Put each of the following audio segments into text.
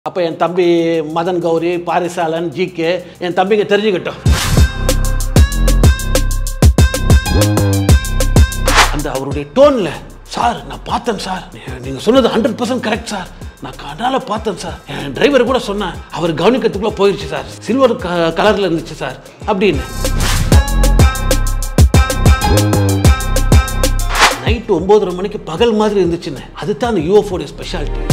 அப்போ என் தம்பி மதன் கௌரி பாரிசாலன் ஜிகே என் தம்பிங்க தெரிஞ்சுக்கிட்டோம் அந்த அவருடைய டோனில் சார் நான் பார்த்தேன் சார் நீங்கள் சொன்னது ஹண்ட்ரட் பர்சன்ட் கரெக்ட் சார் நான் கண்ணால் பார்த்தேன் சார் என் டிரைவர் கூட சொன்னேன் அவர் கவனிக்கிறதுக்குள்ளே போயிடுச்சு சார் சில்வர் க கலரில் இருந்துச்சு சார் அப்படின்னு நைட்டு ஒம்போதரை மணிக்கு பகல் மாதிரி இருந்துச்சுன்னு அதுதான் அந்த யூஎஃப்ஓடைய ஸ்பெஷாலிட்டி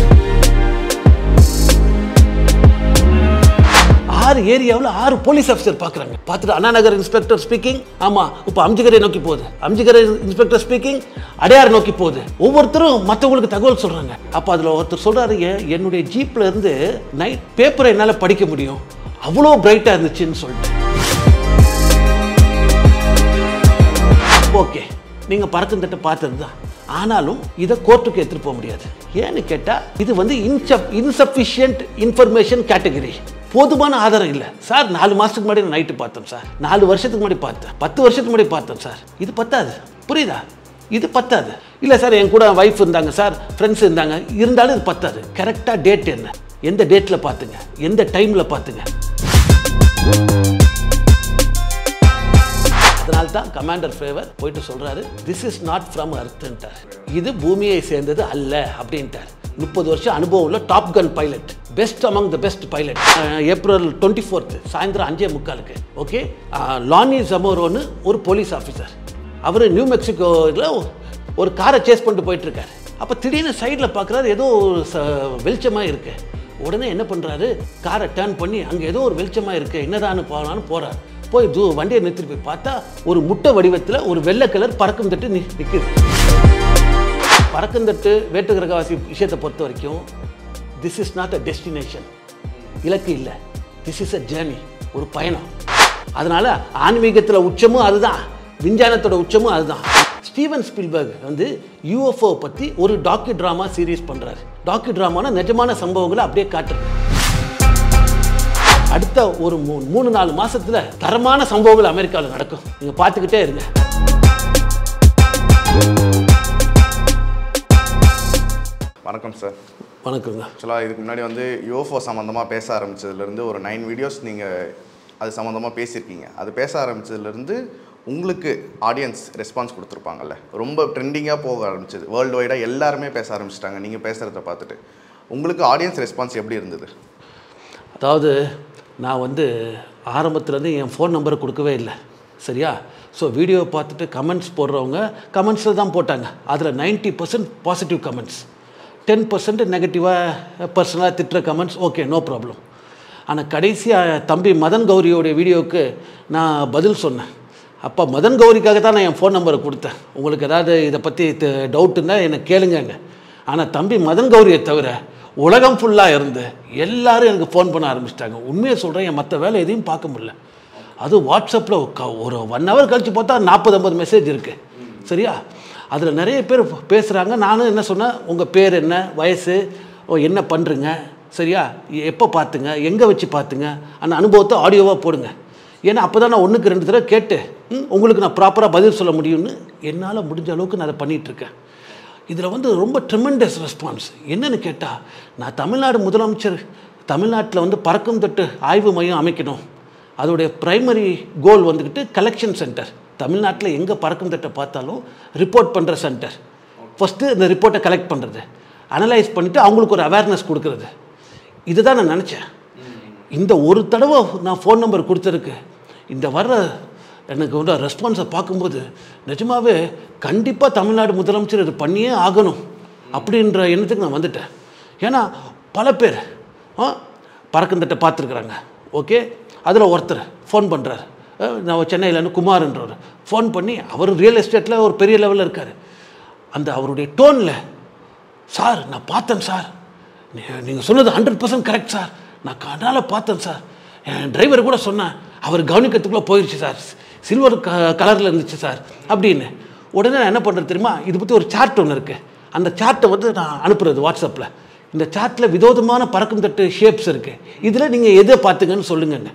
ஆறு ஏரியாவில் ஆறு போலீஸ் ஆஃபீஸர் பார்க்குறாங்க பார்த்துட்டு அண்ணா நகர் இன்ஸ்பெக்டர் ஸ்பீக்கிங் ஆமாம் இப்போ அம்ஜிகரை நோக்கி போகுது அம்ஜிகரை இன்ஸ்பெக்டர் ஸ்பீக்கிங் அடையார் நோக்கி போகுது ஒவ்வொருத்தரும் மற்றவங்களுக்கு தகவல் சொல்கிறாங்க அப்போ அதில் ஒருத்தர் சொல்கிறாரு என்னுடைய ஜீப்பில் இருந்து நைட் பேப்பரை என்னால் படிக்க முடியும் அவ்வளோ பிரைட்டாக இருந்துச்சுன்னு சொல்லிட்டு ஓகே நீங்கள் பறக்கும் தட்டை பார்த்தது தான் ஆனாலும் இதை கோர்ட்டுக்கு எடுத்துகிட்டு போக முடியாது ஏன்னு கேட்டால் இது வந்து இன்சப் இன்சஃபிஷியன்ட் இன்ஃபர்மேஷன் கேட்டகரி போதுமான ஆதாரம் இல்லை சார் நாலு மாதத்துக்கு முன்னாடி நைட்டு பார்த்தேன் சார் நாலு வருஷத்துக்கு முன்னாடி பார்த்தேன் பத்து வருஷத்துக்கு முன்னாடி பார்த்தேன் சார் இது பத்தாது புரியுதா இது பத்தாது இல்லை சார் என் கூட ஒய்ஃப் இருந்தாங்க சார் ஃப்ரெண்ட்ஸ் இருந்தாங்க இருந்தாலும் இது பத்தாது கரெக்டாக டேட் என்ன எந்த டேட்டில் பார்த்துங்க எந்த டைமில் பார்த்துங்க அதனால தான் கமாண்டர் ஃபேவர் போயிட்டு சொல்றாரு திஸ் இஸ் நாட் ஃப்ரம் அர்த்ன்ட்டார் இது பூமியை சேர்ந்தது அல்ல அப்படின்ட்டார் முப்பது வருஷம் அனுபவம் உள்ள top gun pilot best among the best pilot April twenty fourth சாயந்தரம் அஞ்சே முக்காலுக்கு ஓகே லானி ஜமோரோன்னு ஒரு போலீஸ் ஆஃபீஸர் அவர் நியூ மெக்சிகோவில் ஒரு காரை சேஸ் பண்ணிட்டு போயிட்டு இருக்காரு அப்போ திடீர்னு சைடில் பார்க்குறாரு ஏதோ ஒரு ச வெளிச்சமாக இருக்கு உடனே என்ன பண்ணுறாரு காரை டேர்ன் பண்ணி அங்கே ஏதோ ஒரு வெளிச்சமாக இருக்கு என்னதான்னு போகலான்னு போகிறார் போய் தூ வண்டியை நிறுத்திட்டு போய் பார்த்தா ஒரு முட்டை வடிவத்தில் ஒரு வெள்ளை கலர் பறக்கும் தட்டு நி நிற்குது பறக்கும் தட்டு வேட்டுக்கிரகவாசி விஷயத்தை பொறுத்த வரைக்கும் this is not a destination இலக்கு இல்லை திஸ் இஸ் அ ஜேர்னி ஒரு பயணம் அதனால ஆன்மீகத்தில் உச்சமும் அதுதான் விஞ்ஞானத்தோட உச்சமும் அதுதான் ஸ்டீவன் ஸ்பில்பர்க் வந்து யூஎஃப்ஓ பற்றி ஒரு டாக்கி ட்ராமா சீரீஸ் பண்ணுறாரு டாக்கி ட்ராமானா நிஜமான சம்பவங்களை அப்படியே காட்டுறது அடுத்த ஒரு மூ மூணு நாலு மாசத்துல தரமான சம்பவங்கள் அமெரிக்காவில் நடக்கும் நீங்க பார்த்துக்கிட்டே இருங்க வணக்கம் சார் வணக்கங்க ஆக்சுவலாக இதுக்கு முன்னாடி வந்து யோஃபோ சம்மந்தமாக பேச ஆரம்பிச்சதுலேருந்து ஒரு நைன் வீடியோஸ் நீங்கள் அது சம்மந்தமாக பேசியிருக்கீங்க அது பேச ஆரம்பிச்சதுலேருந்து உங்களுக்கு ஆடியன்ஸ் ரெஸ்பான்ஸ் கொடுத்துருப்பாங்கல்ல ரொம்ப ட்ரெண்டிங்காக போக ஆரம்பிச்சது வேர்ல்டு வைடாக எல்லாருமே பேச ஆரம்பிச்சிட்டாங்க நீங்கள் பேசுகிறத பார்த்துட்டு உங்களுக்கு ஆடியன்ஸ் ரெஸ்பான்ஸ் எப்படி இருந்தது அதாவது நான் வந்து ஆரம்பத்துலேருந்து என் ஃபோன் நம்பரை கொடுக்கவே இல்லை சரியா ஸோ வீடியோ பார்த்துட்டு கமெண்ட்ஸ் போடுறவங்க கமெண்ட்ஸில் தான் போட்டாங்க அதில் ninety percent positive comments ten percent நெகட்டிவாக பர்சனலாக திட்டுற கமெண்ட்ஸ் ஓகே நோ ப்ராப்ளம் ஆனால் கடைசியாக தம்பி மதன் கௌரியோடைய வீடியோவுக்கு நான் பதில் சொன்னேன் அப்போ மதன் கௌரிக்காக தான் நான் என் ஃபோன் நம்பரை கொடுத்தேன் உங்களுக்கு ஏதாவது இதை பற்றி டவுட் இருந்தால் என்னை கேளுங்கங்க ஆனால் தம்பி மதன் கௌரியை தவிர உலகம் ஃபுல்லாக இருந்து எல்லாரும் எனக்கு ஃபோன் பண்ண ஆரம்பிச்சிட்டாங்க உண்மையை சொல்கிறேன் என் மற்ற வேலை எதையும் பார்க்க முடியல அது வாட்ஸ்அப்பில் ஒரு ஒன் ஹவர் கழித்து பார்த்தா நாற்பது ஐம்பது மெசேஜ் இருக்குது சரியா அதில் நிறைய பேர் பேசுகிறாங்க நானும் என்ன சொன்னேன் உங்கள் பேர் என்ன வயசு ஓ, என்ன பண்ணுறீங்க சரியா எப்போ பார்த்துங்க எங்கே வச்சு பார்த்துங்க அந்த அனுபவத்தை ஆடியோவாக போடுங்க ஏன்னா அப்போ தான் நான் ஒன்றுக்கு ரெண்டு தடவை கேட்டு ம், உங்களுக்கு நான் ப்ராப்பராக பதில் சொல்ல முடியும்னு என்னால் முடிஞ்ச அளவுக்கு நான் அதை பண்ணிகிட்ருக்கேன் இதில் வந்து ரொம்ப ட்ரிமெண்டஸ் ரெஸ்பான்ஸ் என்னன்னு கேட்டால் நான் தமிழ்நாடு முதலமைச்சர் தமிழ்நாட்டில் வந்து பறக்கும் தட்டு ஆய்வு மையம் அமைக்கணும் அதோடைய பிரைமரி கோல் வந்துக்கிட்டு கலெக்ஷன் சென்டர் தமிழ்நாட்டில் எங்கே பறக்கும் தட்டை பார்த்தாலும் ரிப்போர்ட் பண்ணுற சென்டர் ஃபஸ்ட்டு இந்த ரிப்போர்ட்டை கலெக்ட் பண்ணுறது அனலைஸ் பண்ணிவிட்டு அவங்களுக்கு ஒரு அவேர்னஸ் கொடுக்கறது இதுதான் நான் நினச்சேன் இந்த ஒரு தடவை நான் ஃபோன் நம்பர் கொடுத்துருக்கு இந்த வர்ற எனக்கு வந்து ரெஸ்பான்ஸை பார்க்கும்போது நிஜமாவே கண்டிப்பாக தமிழ்நாடு முதலமைச்சர் இது பண்ணியே ஆகணும் அப்படின்ற எண்ணத்துக்கு நான் வந்துட்டேன் ஏன்னா பல பேர் ஆ பறக்கந்தட்டை பார்த்துருக்குறாங்க ஓகே அதில் ஒருத்தர் ஃபோன் பண்ணுறாரு நான் சென்னையிலேருந்து குமார்ன்றவர் ஃபோன் பண்ணி அவர் ரியல் எஸ்டேட்டில் ஒரு பெரிய லெவலில் இருக்கார் அந்த அவருடைய டோனில் சார் நான் பார்த்தேன் சார் நீங்கள் சொன்னது ஹண்ட்ரட் பர்சன்ட் கரெக்ட் சார் நான் கண்ணால் பார்த்தேன் சார் என் டிரைவர் கூட சொன்னேன் அவர் கவனிக்கிறதுக்குள்ளே போயிடுச்சு சார் சில்வர் க கலரில் இருந்துச்சு சார் அப்படின்னு உடனே நான் என்ன பண்ணுறது தெரியுமா இது பற்றி ஒரு சார்ட் ஒன்று இருக்குது அந்த சார்ட்டை வந்து நான் அனுப்புறது வாட்ஸ்அப்பில் இந்த சார்ட்டில் விதோதமான பறக்கும் தட்டு ஷேப்ஸ் இருக்குது இதில் நீங்கள் எதை பார்த்துங்கன்னு சொல்லுங்கங்க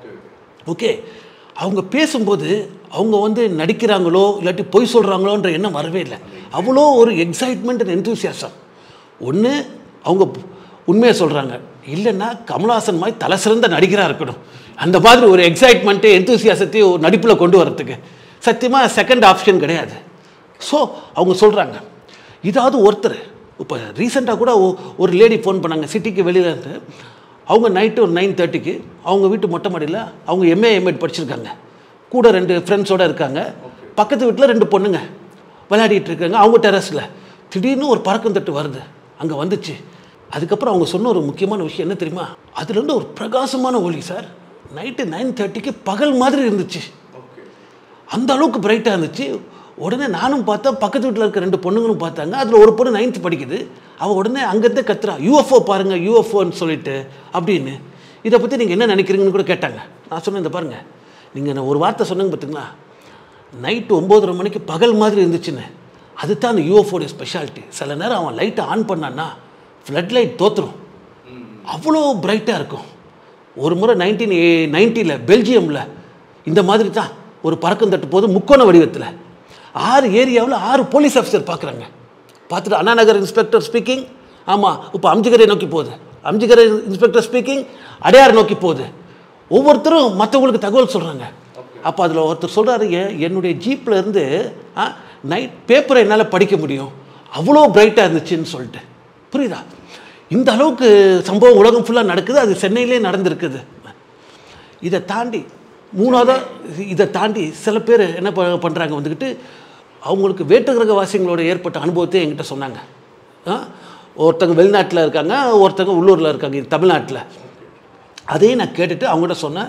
ஓகே அவங்க பேசும்போது அவங்க வந்து நடிக்கிறாங்களோ இல்லாட்டி பொய் சொல்கிறாங்களோன்ற எண்ணம் வரவே இல்லை அவ்வளோ ஒரு எக்ஸைட்மெண்ட் அண்ட் என்தூசியாசம் ஒன்று அவங்க உண்மையை சொல்கிறாங்க இல்லைன்னா கமல்ஹாசன் மாதிரி தலை சிறந்த நடிகராக இருக்கணும் அந்த மாதிரி ஒரு எக்ஸைட்மெண்ட்டு எந்தூசியாசத்தையும் ஒரு நடிப்பில் கொண்டு வரதுக்கு சத்தியமாக செகண்ட் ஆப்ஷன் கிடையாது ஸோ அவங்க சொல்கிறாங்க இதாவது ஒருத்தர் இப்போ ரீசெண்டாக கூட ஒ- ஒரு லேடி ஃபோன் பண்ணாங்க சிட்டிக்கு வெளியில் இருந்து அவங்க நைட்டு ஒரு நைன் தேர்ட்டிக்கு அவங்க வீட்டு மொட்டை மாடியில் அவங்க எம்ஏ எம்எட் படிச்சிருக்காங்க கூட ரெண்டு ஃப்ரெண்ட்ஸோட இருக்காங்க பக்கத்து வீட்டில் ரெண்டு பொண்ணுங்க விளையாடிட்டு இருக்காங்க அவங்க டெரஸில் திடீர்னு ஒரு பறக்கம் தட்டு வருது அங்கே வந்துச்சு அதுக்கப்புறம் அவங்க சொன்ன ஒரு முக்கியமான விஷயம் என்ன தெரியுமா அதுலேருந்து ஒரு பிரகாசமான ஒளி சார் நைட்டு நைன் தேர்ட்டிக்கு பகல் மாதிரி இருந்துச்சு அந்த அளவுக்கு பிரைட்டாக இருந்துச்சு உடனே நானும் பார்த்தேன் பக்கத்து வீட்டில் இருக்க ரெண்டு பொண்ணுங்களும் பார்த்தாங்க அதில் ஒரு பொண்ணு நைன்த் படிக்குது அவள் உடனே அங்கேருந்தே கத்துறா யூஎஃப்ஓ பாருங்கள் யூஎஃப்ஓன்னு சொல்லிட்டு அப்படின்னு இதை பற்றி நீங்கள் என்ன நினைக்கிறீங்கன்னு கூட கேட்டாங்க நான் சொன்னேன் இந்த பாருங்கள் நீங்கள் ஒரு வார்த்தை சொன்னீங்க பார்த்தீங்களா நைட்டு ஒம்போதரை மணிக்கு பகல் மாதிரி இருந்துச்சுன்னு அதுதான் அந்த யூஎஃப்ஓடைய ஸ்பெஷாலிட்டி சில நேரம் அவன் லைட்டை ஆன் பண்ணான்னா ஃப்ளட் லைட் தோத்துரும் அவ்வளோ பிரைட்டாக இருக்கும் ஒரு முறை நைன்டீன் நைன்ட்டியில் பெல்ஜியமில் இந்த மாதிரி தான் ஒரு பறக்கம் தட்டு போது முக்கோண வடிவத்தில் ஆறு ஏரியாவில் ஆறு போலீஸ் ஆஃபீஸர் பார்க்குறாங்க பார்த்துட்டு அண்ணா நகர் இன்ஸ்பெக்டர் ஸ்பீக்கிங் ஆமாம் இப்போ அம்ஜிகரை நோக்கி போகுது அம்ஜிகரை இன்ஸ்பெக்டர் ஸ்பீக்கிங் அடையார் நோக்கி போகுது ஒவ்வொருத்தரும் மற்றவங்களுக்கு தகவல் சொல்கிறாங்க அப்போ அதில் ஒருத்தர் சொல்கிறாரு என்னுடைய ஜீப்பில் இருந்து நைட் பேப்பரை என்னால் படிக்க முடியும் அவ்வளோ பிரைட்டாக இருந்துச்சுன்னு சொல்லிட்டு புரியுதா இந்த அளவுக்கு சம்பவம் உலகம் ஃபுல்லாக நடக்குது அது சென்னையிலே நடந்திருக்குது இதை தாண்டி மூணாவதாக இதை தாண்டி சில பேர் என்ன ப பண்ணுறாங்க வந்துக்கிட்டு அவங்களுக்கு வேற்று கிரகவாசிகளோட ஏற்பட்ட அனுபவத்தை என்கிட்ட சொன்னாங்க ஆ? ஒருத்தங்க வெளிநாட்டில் இருக்காங்க ஒருத்தங்க உள்ளூரில் இருக்காங்க தமிழ்நாட்டில் அதையும் நான் கேட்டுட்டு அவங்ககிட்ட சொன்னேன்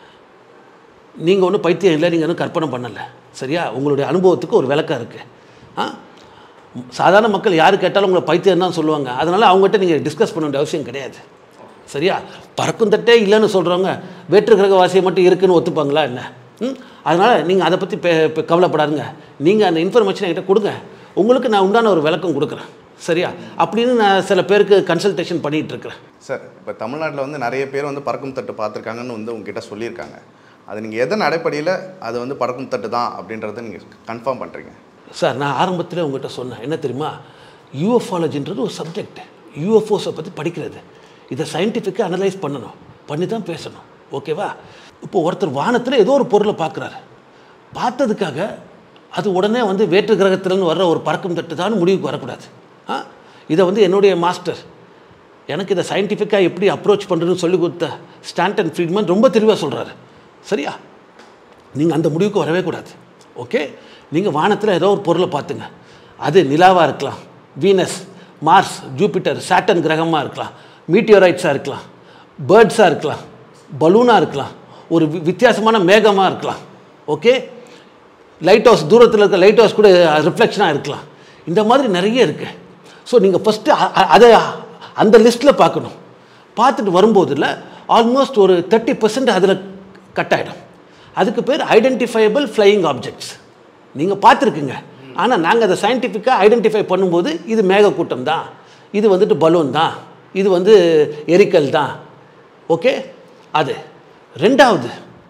நீங்கள் ஒன்றும் பைத்தியம் இல்லை நீங்கள் ஒன்றும் கற்பனை பண்ணலை சரியா உங்களுடைய அனுபவத்துக்கு ஒரு விளக்கம் இருக்குது ஆ சாதாரண மக்கள் யார் கேட்டாலும் உங்களை பைத்தியம் தான் சொல்லுவாங்க அதனால் அவங்ககிட்ட நீங்கள் டிஸ்கஸ் பண்ண வேண்டிய அவசியம் கிடையாது சரியா பறக்கும் தட்டே இல்லைன்னு சொல்கிறவங்க வேற்று கிரகவாசியை மட்டும் இருக்குன்னு ஒத்துப்பாங்களா என்ன ம் அதனால் நீங்கள் அதை பற்றி கவலைப்படாதுங்க நீங்கள் அந்த இன்ஃபர்மேஷன் என்கிட்ட கொடுங்க உங்களுக்கு நான் உண்டான ஒரு விளக்கம் கொடுக்குறேன் சரியா அப்படின்னு நான் சில பேருக்கு கன்சல்டேஷன் பண்ணிகிட்டு இருக்கிறேன் சார் இப்போ தமிழ்நாட்டில் வந்து நிறைய பேர் வந்து பறக்கும் தட்டு பார்த்துருக்காங்கன்னு வந்து உங்ககிட்ட சொல்லியிருக்காங்க அது நீங்கள் எதன் அடிப்படையில் அது வந்து பறக்கும் தட்டு தான் அப்படின்றத நீங்கள் கன்ஃபார்ம் பண்ணுறீங்க சார் நான் ஆரம்பத்தில் உங்கள்கிட்ட சொன்னேன் என்ன தெரியுமா யூஎஃபாலஜின்றது ஒரு சப்ஜெக்ட் யூஎஃப்ஓஸை பற்றி படிக்கிறது இதை சயின்டிஃபிக்காக அனலைஸ் பண்ணணும் பண்ணி தான் பேசணும் ஓகேவா இப்போ ஒருத்தர் வானத்தில் ஏதோ ஒரு பொருளை பார்க்குறாரு பார்த்ததுக்காக அது உடனே வந்து வேற்று கிரகத்திலேருந்து வர்ற ஒரு பறக்கும் தட்டு தான் முடிவுக்கு வரக்கூடாது ஆ இதை வந்து என்னுடைய மாஸ்டர் எனக்கு இதை சயின்டிஃபிக்காக எப்படி அப்ரோச் பண்ணுறதுன்னு சொல்லி கொடுத்த ஸ்டாண்டன் ஃப்ரீட்மன் ரொம்ப தெளிவாக சொல்கிறாரு சரியா நீங்கள் அந்த முடிவுக்கு வரவே கூடாது ஓகே நீங்கள் வானத்தில் ஏதோ ஒரு பொருளை பார்த்துங்க அது நிலாவாக இருக்கலாம் வீனஸ் மார்ஸ் ஜூபிட்டர் சாட்டன் கிரகமாக இருக்கலாம் மீட்டியோரைட்ஸாக இருக்கலாம் பேர்ட்ஸாக இருக்கலாம் பலூனாக இருக்கலாம் ஒரு வி- வித்தியாசமான மேகமாக இருக்கலாம் ஓகே லைட் ஹவுஸ் தூரத்தில் இருக்க லைட் ஹவுஸ் கூட ரிஃப்ளெக்ஷனாக இருக்கலாம் இந்த மாதிரி நிறைய இருக்குது ஸோ நீங்கள் ஃபஸ்ட்டு அதை அந்த லிஸ்ட்டில் பார்க்கணும் பார்த்துட்டு வரும்போதில் ஆல்மோஸ்ட் ஒரு தேர்ட்டி பர்சன்ட் அதில் கட் ஆகிடும் அதுக்கு பேர் ஐடென்டிஃபையபிள் ஃப்ளையிங் ஆப்ஜெக்ட்ஸ் நீங்கள் பார்த்துருக்குங்க ஆனால் நாங்கள் அதை சயின்டிஃபிக்காக ஐடென்டிஃபை பண்ணும்போது இது மேகக்கூட்டம் தான் இது வந்துட்டு பலூன் தான் இது வந்து எரிக்கல் தான் ஓகே அது ரெண்டாவது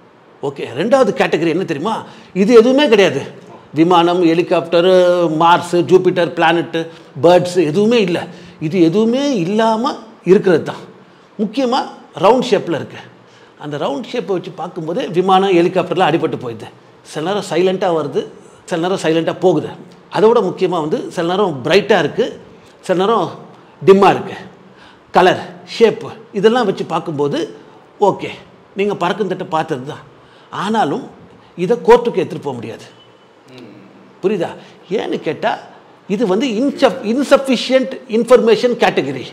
ஓகே ரெண்டாவது கேட்டகரி என்ன தெரியுமா இது எதுவுமே கிடையாது விமானம் helicopter Mars Jupiter planet birds எதுவுமே இல்லை இது எதுவுமே இல்லாமல் இருக்கிறது தான் முக்கியமாக ரவுண்ட் ஷேப்பில் இருக்கு அந்த ரவுண்ட் ஷேப்பை வச்சு பார்க்கும்போது விமானம் ஹெலிகாப்டர்லாம் அடிபட்டு போயிடுது சில நேரம் சைலண்ட்டாக வருது சில நேரம் சைலண்ட்டாக போகுது அதை விட முக்கியமாக வந்து சில நேரம் பிரைட்டாக இருக்குது சில நேரம் டிம்மாக இருக்குது கலர் ஷேப்பு இதெல்லாம் வச்சு பார்க்கும்போது ஓகே நீங்கள் பறக்கும் தட்டை பார்த்தது தான் ஆனாலும் இதை கோர்ட்டுக்கு எடுத்துகிட்டு போக முடியாது புரியுதா ஏன்னு கேட்டால் இது வந்து இன்சப் இன்சஃபிஷியன்ட் இன்ஃபர்மேஷன் கேட்டகரி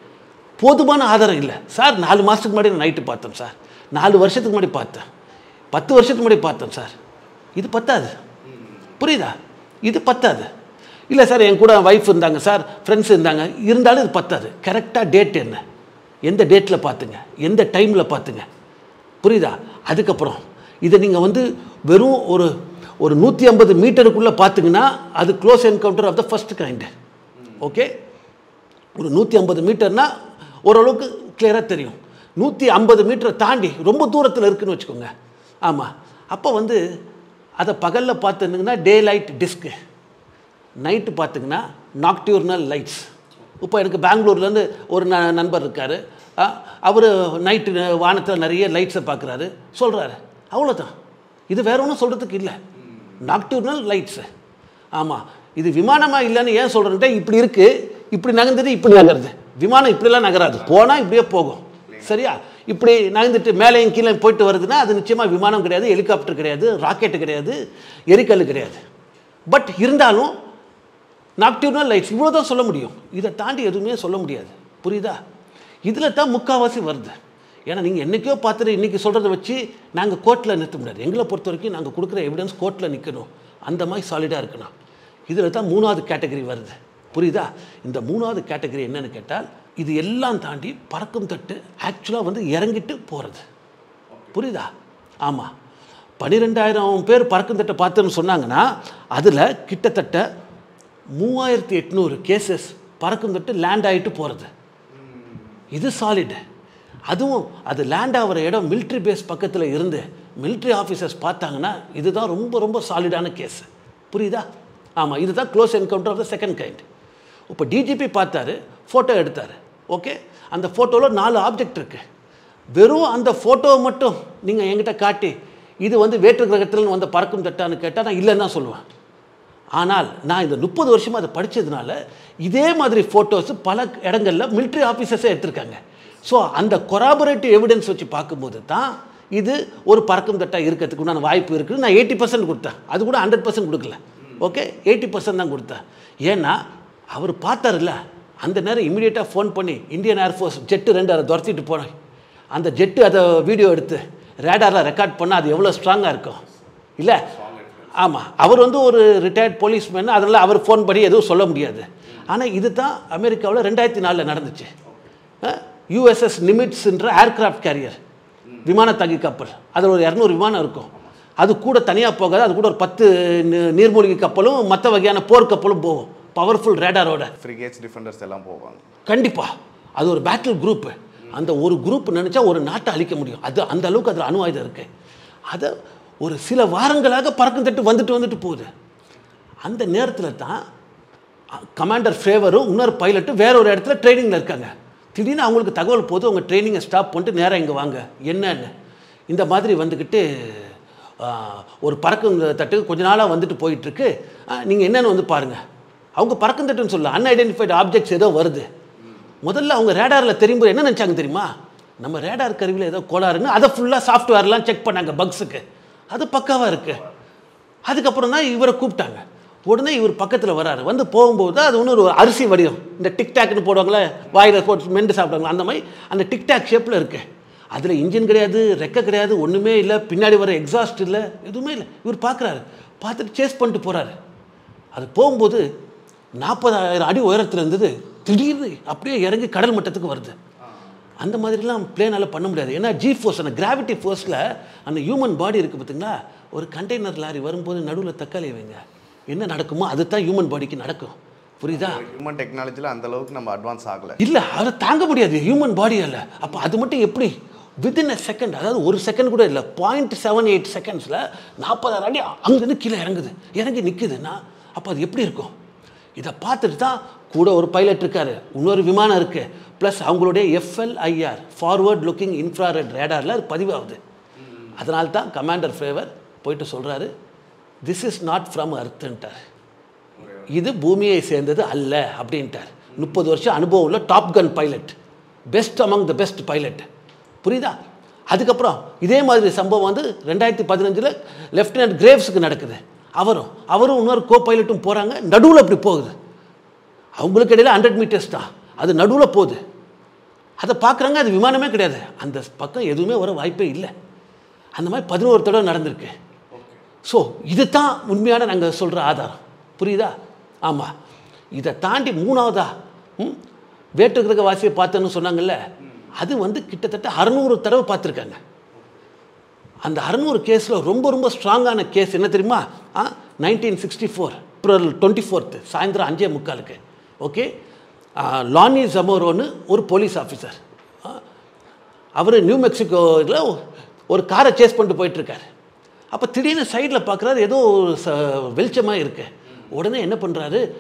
போதுமான ஆதாரம் இல்லை சார் நாலு மாதத்துக்கு முன்னாடி நான் நைட்டு பார்த்தேன் சார் நாலு வருஷத்துக்கு முன்னாடி பார்த்தேன் பத்து வருஷத்துக்கு முன்னாடி பார்த்தேன் சார் இது பத்தாது புரியுதா இது பத்தாது இல்லை சார் என் கூட ஒய்ஃப் இருந்தாங்க சார் ஃப்ரெண்ட்ஸ் இருந்தாங்க இருந்தாலும் இது பத்தாது கரெக்டாக டேட் என்ன எந்த டேட்டில் பார்த்துங்க எந்த டைமில் பார்த்துங்க புரியுதா அதுக்கப்புறம் இதை நீங்கள் வந்து வெறும் ஒரு ஒரு நூற்றி ஐம்பது மீட்டருக்குள்ளே பார்த்தீங்கன்னா அது close encounter of the first kind okay ஒரு நூற்றி ஐம்பது மீட்டர்னா ஓரளவுக்கு கிளியராக தெரியும் நூற்றி ஐம்பது மீட்டரை தாண்டி ரொம்ப தூரத்தில் இருக்குன்னு வச்சுக்கோங்க ஆமாம் அப்போ வந்து அதை பகலில் பார்த்துருந்தீங்கன்னா டே லைட் டிஸ்க்கு நைட்டு பார்த்தீங்கன்னா நாக்டியூர்னல் லைட்ஸ் இப்போ எனக்கு பெங்களூர்லேருந்து ஒரு ந நண்பர் இருக்கார் அவர் நைட்டு வானத்தில் நிறைய லைட்ஸை பார்க்குறாரு சொல்கிறாரு அவ்வளோதான் இது வேற ஒன்றும் சொல்கிறதுக்கு இல்லை நாக்டூர்னல் லைட்ஸு ஆமாம் இது விமானமாக இல்லைன்னு ஏன் சொல்கிறேன்ட்டே இப்படி இருக்குது இப்படி நகர்ந்தது இப்படி நகருது விமானம் இப்படிலாம் நகராது போனால் இப்படியே போகும் சரியா இப்படி நகர்ந்துட்டு மேலேயும் கீழே போயிட்டு வருதுன்னா அது நிச்சயமாக விமானம் கிடையாது ஹெலிகாப்டர் கிடையாது ராக்கெட்டு கிடையாது எரிக்கல் கிடையாது பட் இருந்தாலும் நாக்டியூனல் லைட்ஸ் இவ்வளோ தான் சொல்ல முடியும் இதை தாண்டி எதுவுமே சொல்ல முடியாது புரியுதா இதில் தான் முக்கால்வாசி வருது ஏன்னா நீங்கள் என்றைக்கோ பார்த்துட்டு இன்றைக்கி சொல்கிறத வச்சு நாங்கள் கோர்ட்டில் நிறுத்த முடியாது எங்களை பொறுத்த வரைக்கும் நாங்கள் கொடுக்குற எவிடன்ஸ் கோர்ட்டில் நிற்கணும் அந்த மாதிரி சாலிடாக இருக்கணும் இதில் தான் மூணாவது கேட்டகரி வருது புரியுதா இந்த மூணாவது கேட்டகரி என்னன்னு கேட்டால் இது எல்லாம் தாண்டி பறக்கும் தட்டு ஆக்சுவலாக வந்து இறங்கிட்டு போகிறது புரியுதா ஆமாம் பன்னிரெண்டாயிரம் பேர் பறக்கும் தட்டை பார்த்துன்னு சொன்னாங்கன்னா அதில் கிட்டத்தட்ட மூவாயிரத்தி எட்நூறு கேசஸ் பறக்கும் தட்டு லேண்ட் ஆகிட்டு போகிறது இது சாலிடு அதுவும் அது லேண்ட் ஆகிற இடம் military பேஸ் பக்கத்தில் இருந்து military ஆஃபீஸர்ஸ் பார்த்தாங்கன்னா இதுதான் ரொம்ப ரொம்ப சாலிடான கேஸ் புரியுதா ஆமாம் இதுதான் close encounter of the second kind இப்போ டிஜிபி பார்த்தாரு ஃபோட்டோ எடுத்தார் ஓகே அந்த ஃபோட்டோவில் நாலு ஆப்ஜெக்ட் இருக்குது வெறும் அந்த ஃபோட்டோவை மட்டும் நீங்கள் என்கிட்ட காட்டி இது வந்து வேற்று கிரகத்தில் வந்த பறக்கும் தட்டான்னு கேட்டால் நான் இல்லைன்னு தான் சொல்லுவேன் ஆனால் நான் இந்த முப்பது வருஷமாக அதை படித்ததுனால இதே மாதிரி ஃபோட்டோஸ் பல இடங்களில் military ஆஃபீஸர்ஸே எடுத்திருக்காங்க ஸோ அந்த கொராபரேட்டிவ் எவிடன்ஸ் வச்சு பார்க்கும்போது தான் இது ஒரு பறக்கும் தட்டாக இருக்கிறதுக்கு உண்டான வாய்ப்பு இருக்குன்னு நான் எயிட்டி பர்சன்ட் கொடுத்தேன் அது கூட ஹண்ட்ரட் பர்சன்ட் கொடுக்கல ஓகே எயிட்டி பர்சன்ட் தான் கொடுத்தேன் ஏன்னா அவர் பார்த்தாருல்ல அந்த நேரம் இமீடியட்டாக ஃபோன் பண்ணி இந்தியன் ஏர்ஃபோர்ஸ் ஜெட்டு ரெண்டு அதை துரத்திட்டு போனேன் அந்த ஜெட்டு அதை வீடியோ எடுத்து ரேடாரில் ரெக்கார்ட் பண்ணால் அது எவ்வளோ ஸ்ட்ராங்காக இருக்கும் இல்லை ஆமாம் அவர் வந்து ஒரு ரிட்டையர்ட் போலீஸ்மேன் அதனால் அவர் ஃபோன் பண்ணி எதுவும் சொல்ல முடியாது ஆனால் இது தான் அமெரிக்காவில் ரெண்டாயிரத்தி நாலில் நடந்துச்சு யூஎஸ்எஸ் நிமிட்ஸ்ன்ற ஏர்கிராஃப்ட் கேரியர் விமான தங்கி கப்பல் அதில் ஒரு இரநூறு விமானம் இருக்கும் அது கூட தனியாக போகாது அது கூட ஒரு பத்து நீ- நீர்மூழ்கி கப்பலும் மற்ற வகையான போர் கப்பலும் போகும் பவர்ஃபுல் ரேடாரோட ஃப்ரிகேட்ஸ் டிஃபெண்டர்ஸ் எல்லாம் போவாங்க கண்டிப்பாக அது ஒரு பேட்டில் குரூப்பு அந்த ஒரு குரூப் நினச்சா ஒரு நாட்டை அழிக்க முடியும் அது அந்த அளவுக்கு அதில் அணு ஆயுதம் இருக்குது அதை ஒரு சில வாரங்களாக பறக்கும் தட்டு வந்துட்டு வந்துட்டு போகுது அந்த நேரத்தில் தான் கமாண்டர் ஃபேவரும் இன்னொரு பைலட்டும் வேற ஒரு இடத்துல ட்ரைனிங்கில் இருக்காங்க திடீர்னு அவங்களுக்கு தகவல் போது அவங்க ட்ரைனிங்கை ஸ்டாப் பண்ணிட்டு நேராக இங்கே வாங்க என்னன்னு இந்த மாதிரி வந்துக்கிட்டு ஆ, ஒரு பறக்கும் தட்டுக்கு கொஞ்ச நாளாக வந்துட்டு போயிட்டுருக்கு நீங்கள் என்னன்னு வந்து பாருங்கள் அவங்க பறக்கும் தட்டுன்னு சொல்ல அன்ஐடென்டிஃபைடு ஆப்ஜெக்ட்ஸ் ஏதோ வருது முதல்ல அவங்க ரேடாரில் தெரியும்போது என்ன நினச்சாங்க தெரியுமா நம்ம ரேடார் கருவியில் ஏதோ கோளாறுன்னு அதை ஃபுல்லாக சாஃப்ட்வேர்லாம் செக் பண்ணாங்க பக்ஸுக்கு அது பக்காவாக இருக்குது அதுக்கப்புறம் தான் இவரை கூப்பிட்டாங்க உடனே இவர் பக்கத்தில் வராரு வந்து போகும்போது அது ஒன்று ஒரு அரிசி வடிவம் இந்த டிக்டாக்னு போடுவாங்களே வாயில் போட்டு மெண்டு சாப்பிடுவாங்களா அந்த மாதிரி அந்த டிக்டாக் ஷேப்பில் இருக்கு அதில் இன்ஜின் கிடையாது ரெக்க கிடையாது ஒன்றுமே இல்லை பின்னாடி வர எக்ஸாஸ்ட் இல்லை எதுவுமே இல்லை இவர் பார்க்குறாரு பார்த்துட்டு சேஸ் பண்ணிட்டு போகிறாரு அது போகும்போது நாற்பதாயிரம் அடி உயரத்தில் இருந்தது திடீர்னு அப்படியே இறங்கி கடல் மட்டத்துக்கு வருது அந்த மாதிரிலாம் பிளேனால் பண்ண முடியாது ஏன்னா ஜி ஃபோர்ஸ் அந்த கிராவிட்டி ஃபோர்ஸில் அந்த ஹியூமன் பாடி இருக்குது பார்த்தீங்களா ஒரு கண்டெய்னர் லாரி வரும்போது நடுவில் தக்காளி வைங்க என்ன நடக்குமோ அதுதான் ஹியூமன் பாடிக்கு நடக்கும் புரியுதா ஹியூமன் டெக்னாலஜியில் அந்த அளவுக்கு நம்ம அட்வான்ஸ் ஆகலை இல்லை அதை தாங்க முடியாது ஹியூமன் பாடியால் அப்போ அது மட்டும் எப்படி வித்தின் அ செகண்ட் அதாவது ஒரு செகண்ட் கூட இல்லை பாயிண்ட் செவன் எயிட் செகண்ட்ஸில் நாற்பதாயிரம் அடி அங்கேருந்து கீழே இறங்குது இறங்கி நிற்குதுன்னா அப்போ அது எப்படி இருக்கும் இதை பார்த்துட்டு தான் கூட ஒரு பைலட் இருக்காரு இன்னொரு விமானம் இருக்குது ப்ளஸ் அவங்களுடைய எஃப்எல்ஐஆர் ஃபார்வர்ட் லுக்கிங் இன்ஃப்ராரெட் ரேடாரில் அது பதிவாகுது அதனால தான் கமாண்டர் ஃபேவர் போயிட்டு சொல்கிறாரு திஸ் இஸ் நாட் ஃப்ரம் அர்த்துன்ட்டார் இது பூமியை சேர்ந்தது அல்ல அப்படின்ட்டார் முப்பது வருஷம் அனுபவம் உள்ள top gun pilot best among the best pilot புரியுதா அதுக்கப்புறம் இதே மாதிரி சம்பவம் வந்து ரெண்டாயிரத்தி பதினஞ்சில் லெஃப்டினன்ட் கிரேவ்ஸுக்கு நடக்குது அவரும் அவரும் இன்னொரு கோ பைலட்டும் போகிறாங்க நடுவில் அப்படி போகுது அவங்களுக்கு இடையில ஹண்ட்ரட் மீட்டர்ஸ் தான் அது நடுவில் போகுது அதை பார்க்குறாங்க அது விமானமே கிடையாது அந்த பக்கம் எதுவுமே வர வாய்ப்பே இல்லை அந்த மாதிரி பதினோரு தடவை நடந்திருக்கு ஸோ இது தான் உண்மையான நாங்கள் சொல்கிற ஆதாரம் புரியுதா ஆமாம் இதை தாண்டி மூணாவதா ம் வேற்று கிரக வாசியை பார்த்தேன்னு சொன்னாங்கல்ல அது வந்து கிட்டத்தட்ட அறநூறு தடவை பார்த்துருக்காங்க அந்த அறநூறு கேஸில் ரொம்ப ரொம்ப ஸ்ட்ராங்கான கேஸ் என்ன தெரியுமா ஆ nineteen sixty four April twenty fourth சாயந்தரம் அஞ்சே முக்காலுக்கு ஓகே லானி ஜமோரோன்னு ஒரு போலீஸ் ஆஃபீஸர் அவர் நியூ மெக்சிகோவில் ஒரு காரை சேஸ் பண்ணிட்டு போயிட்டுருக்காரு அப்போ திடீர்னு சைடில் பார்க்குறாரு ஏதோ ஒரு ச வெளிச்சமாக இருக்கு உடனே என்ன பண்ணுறாரு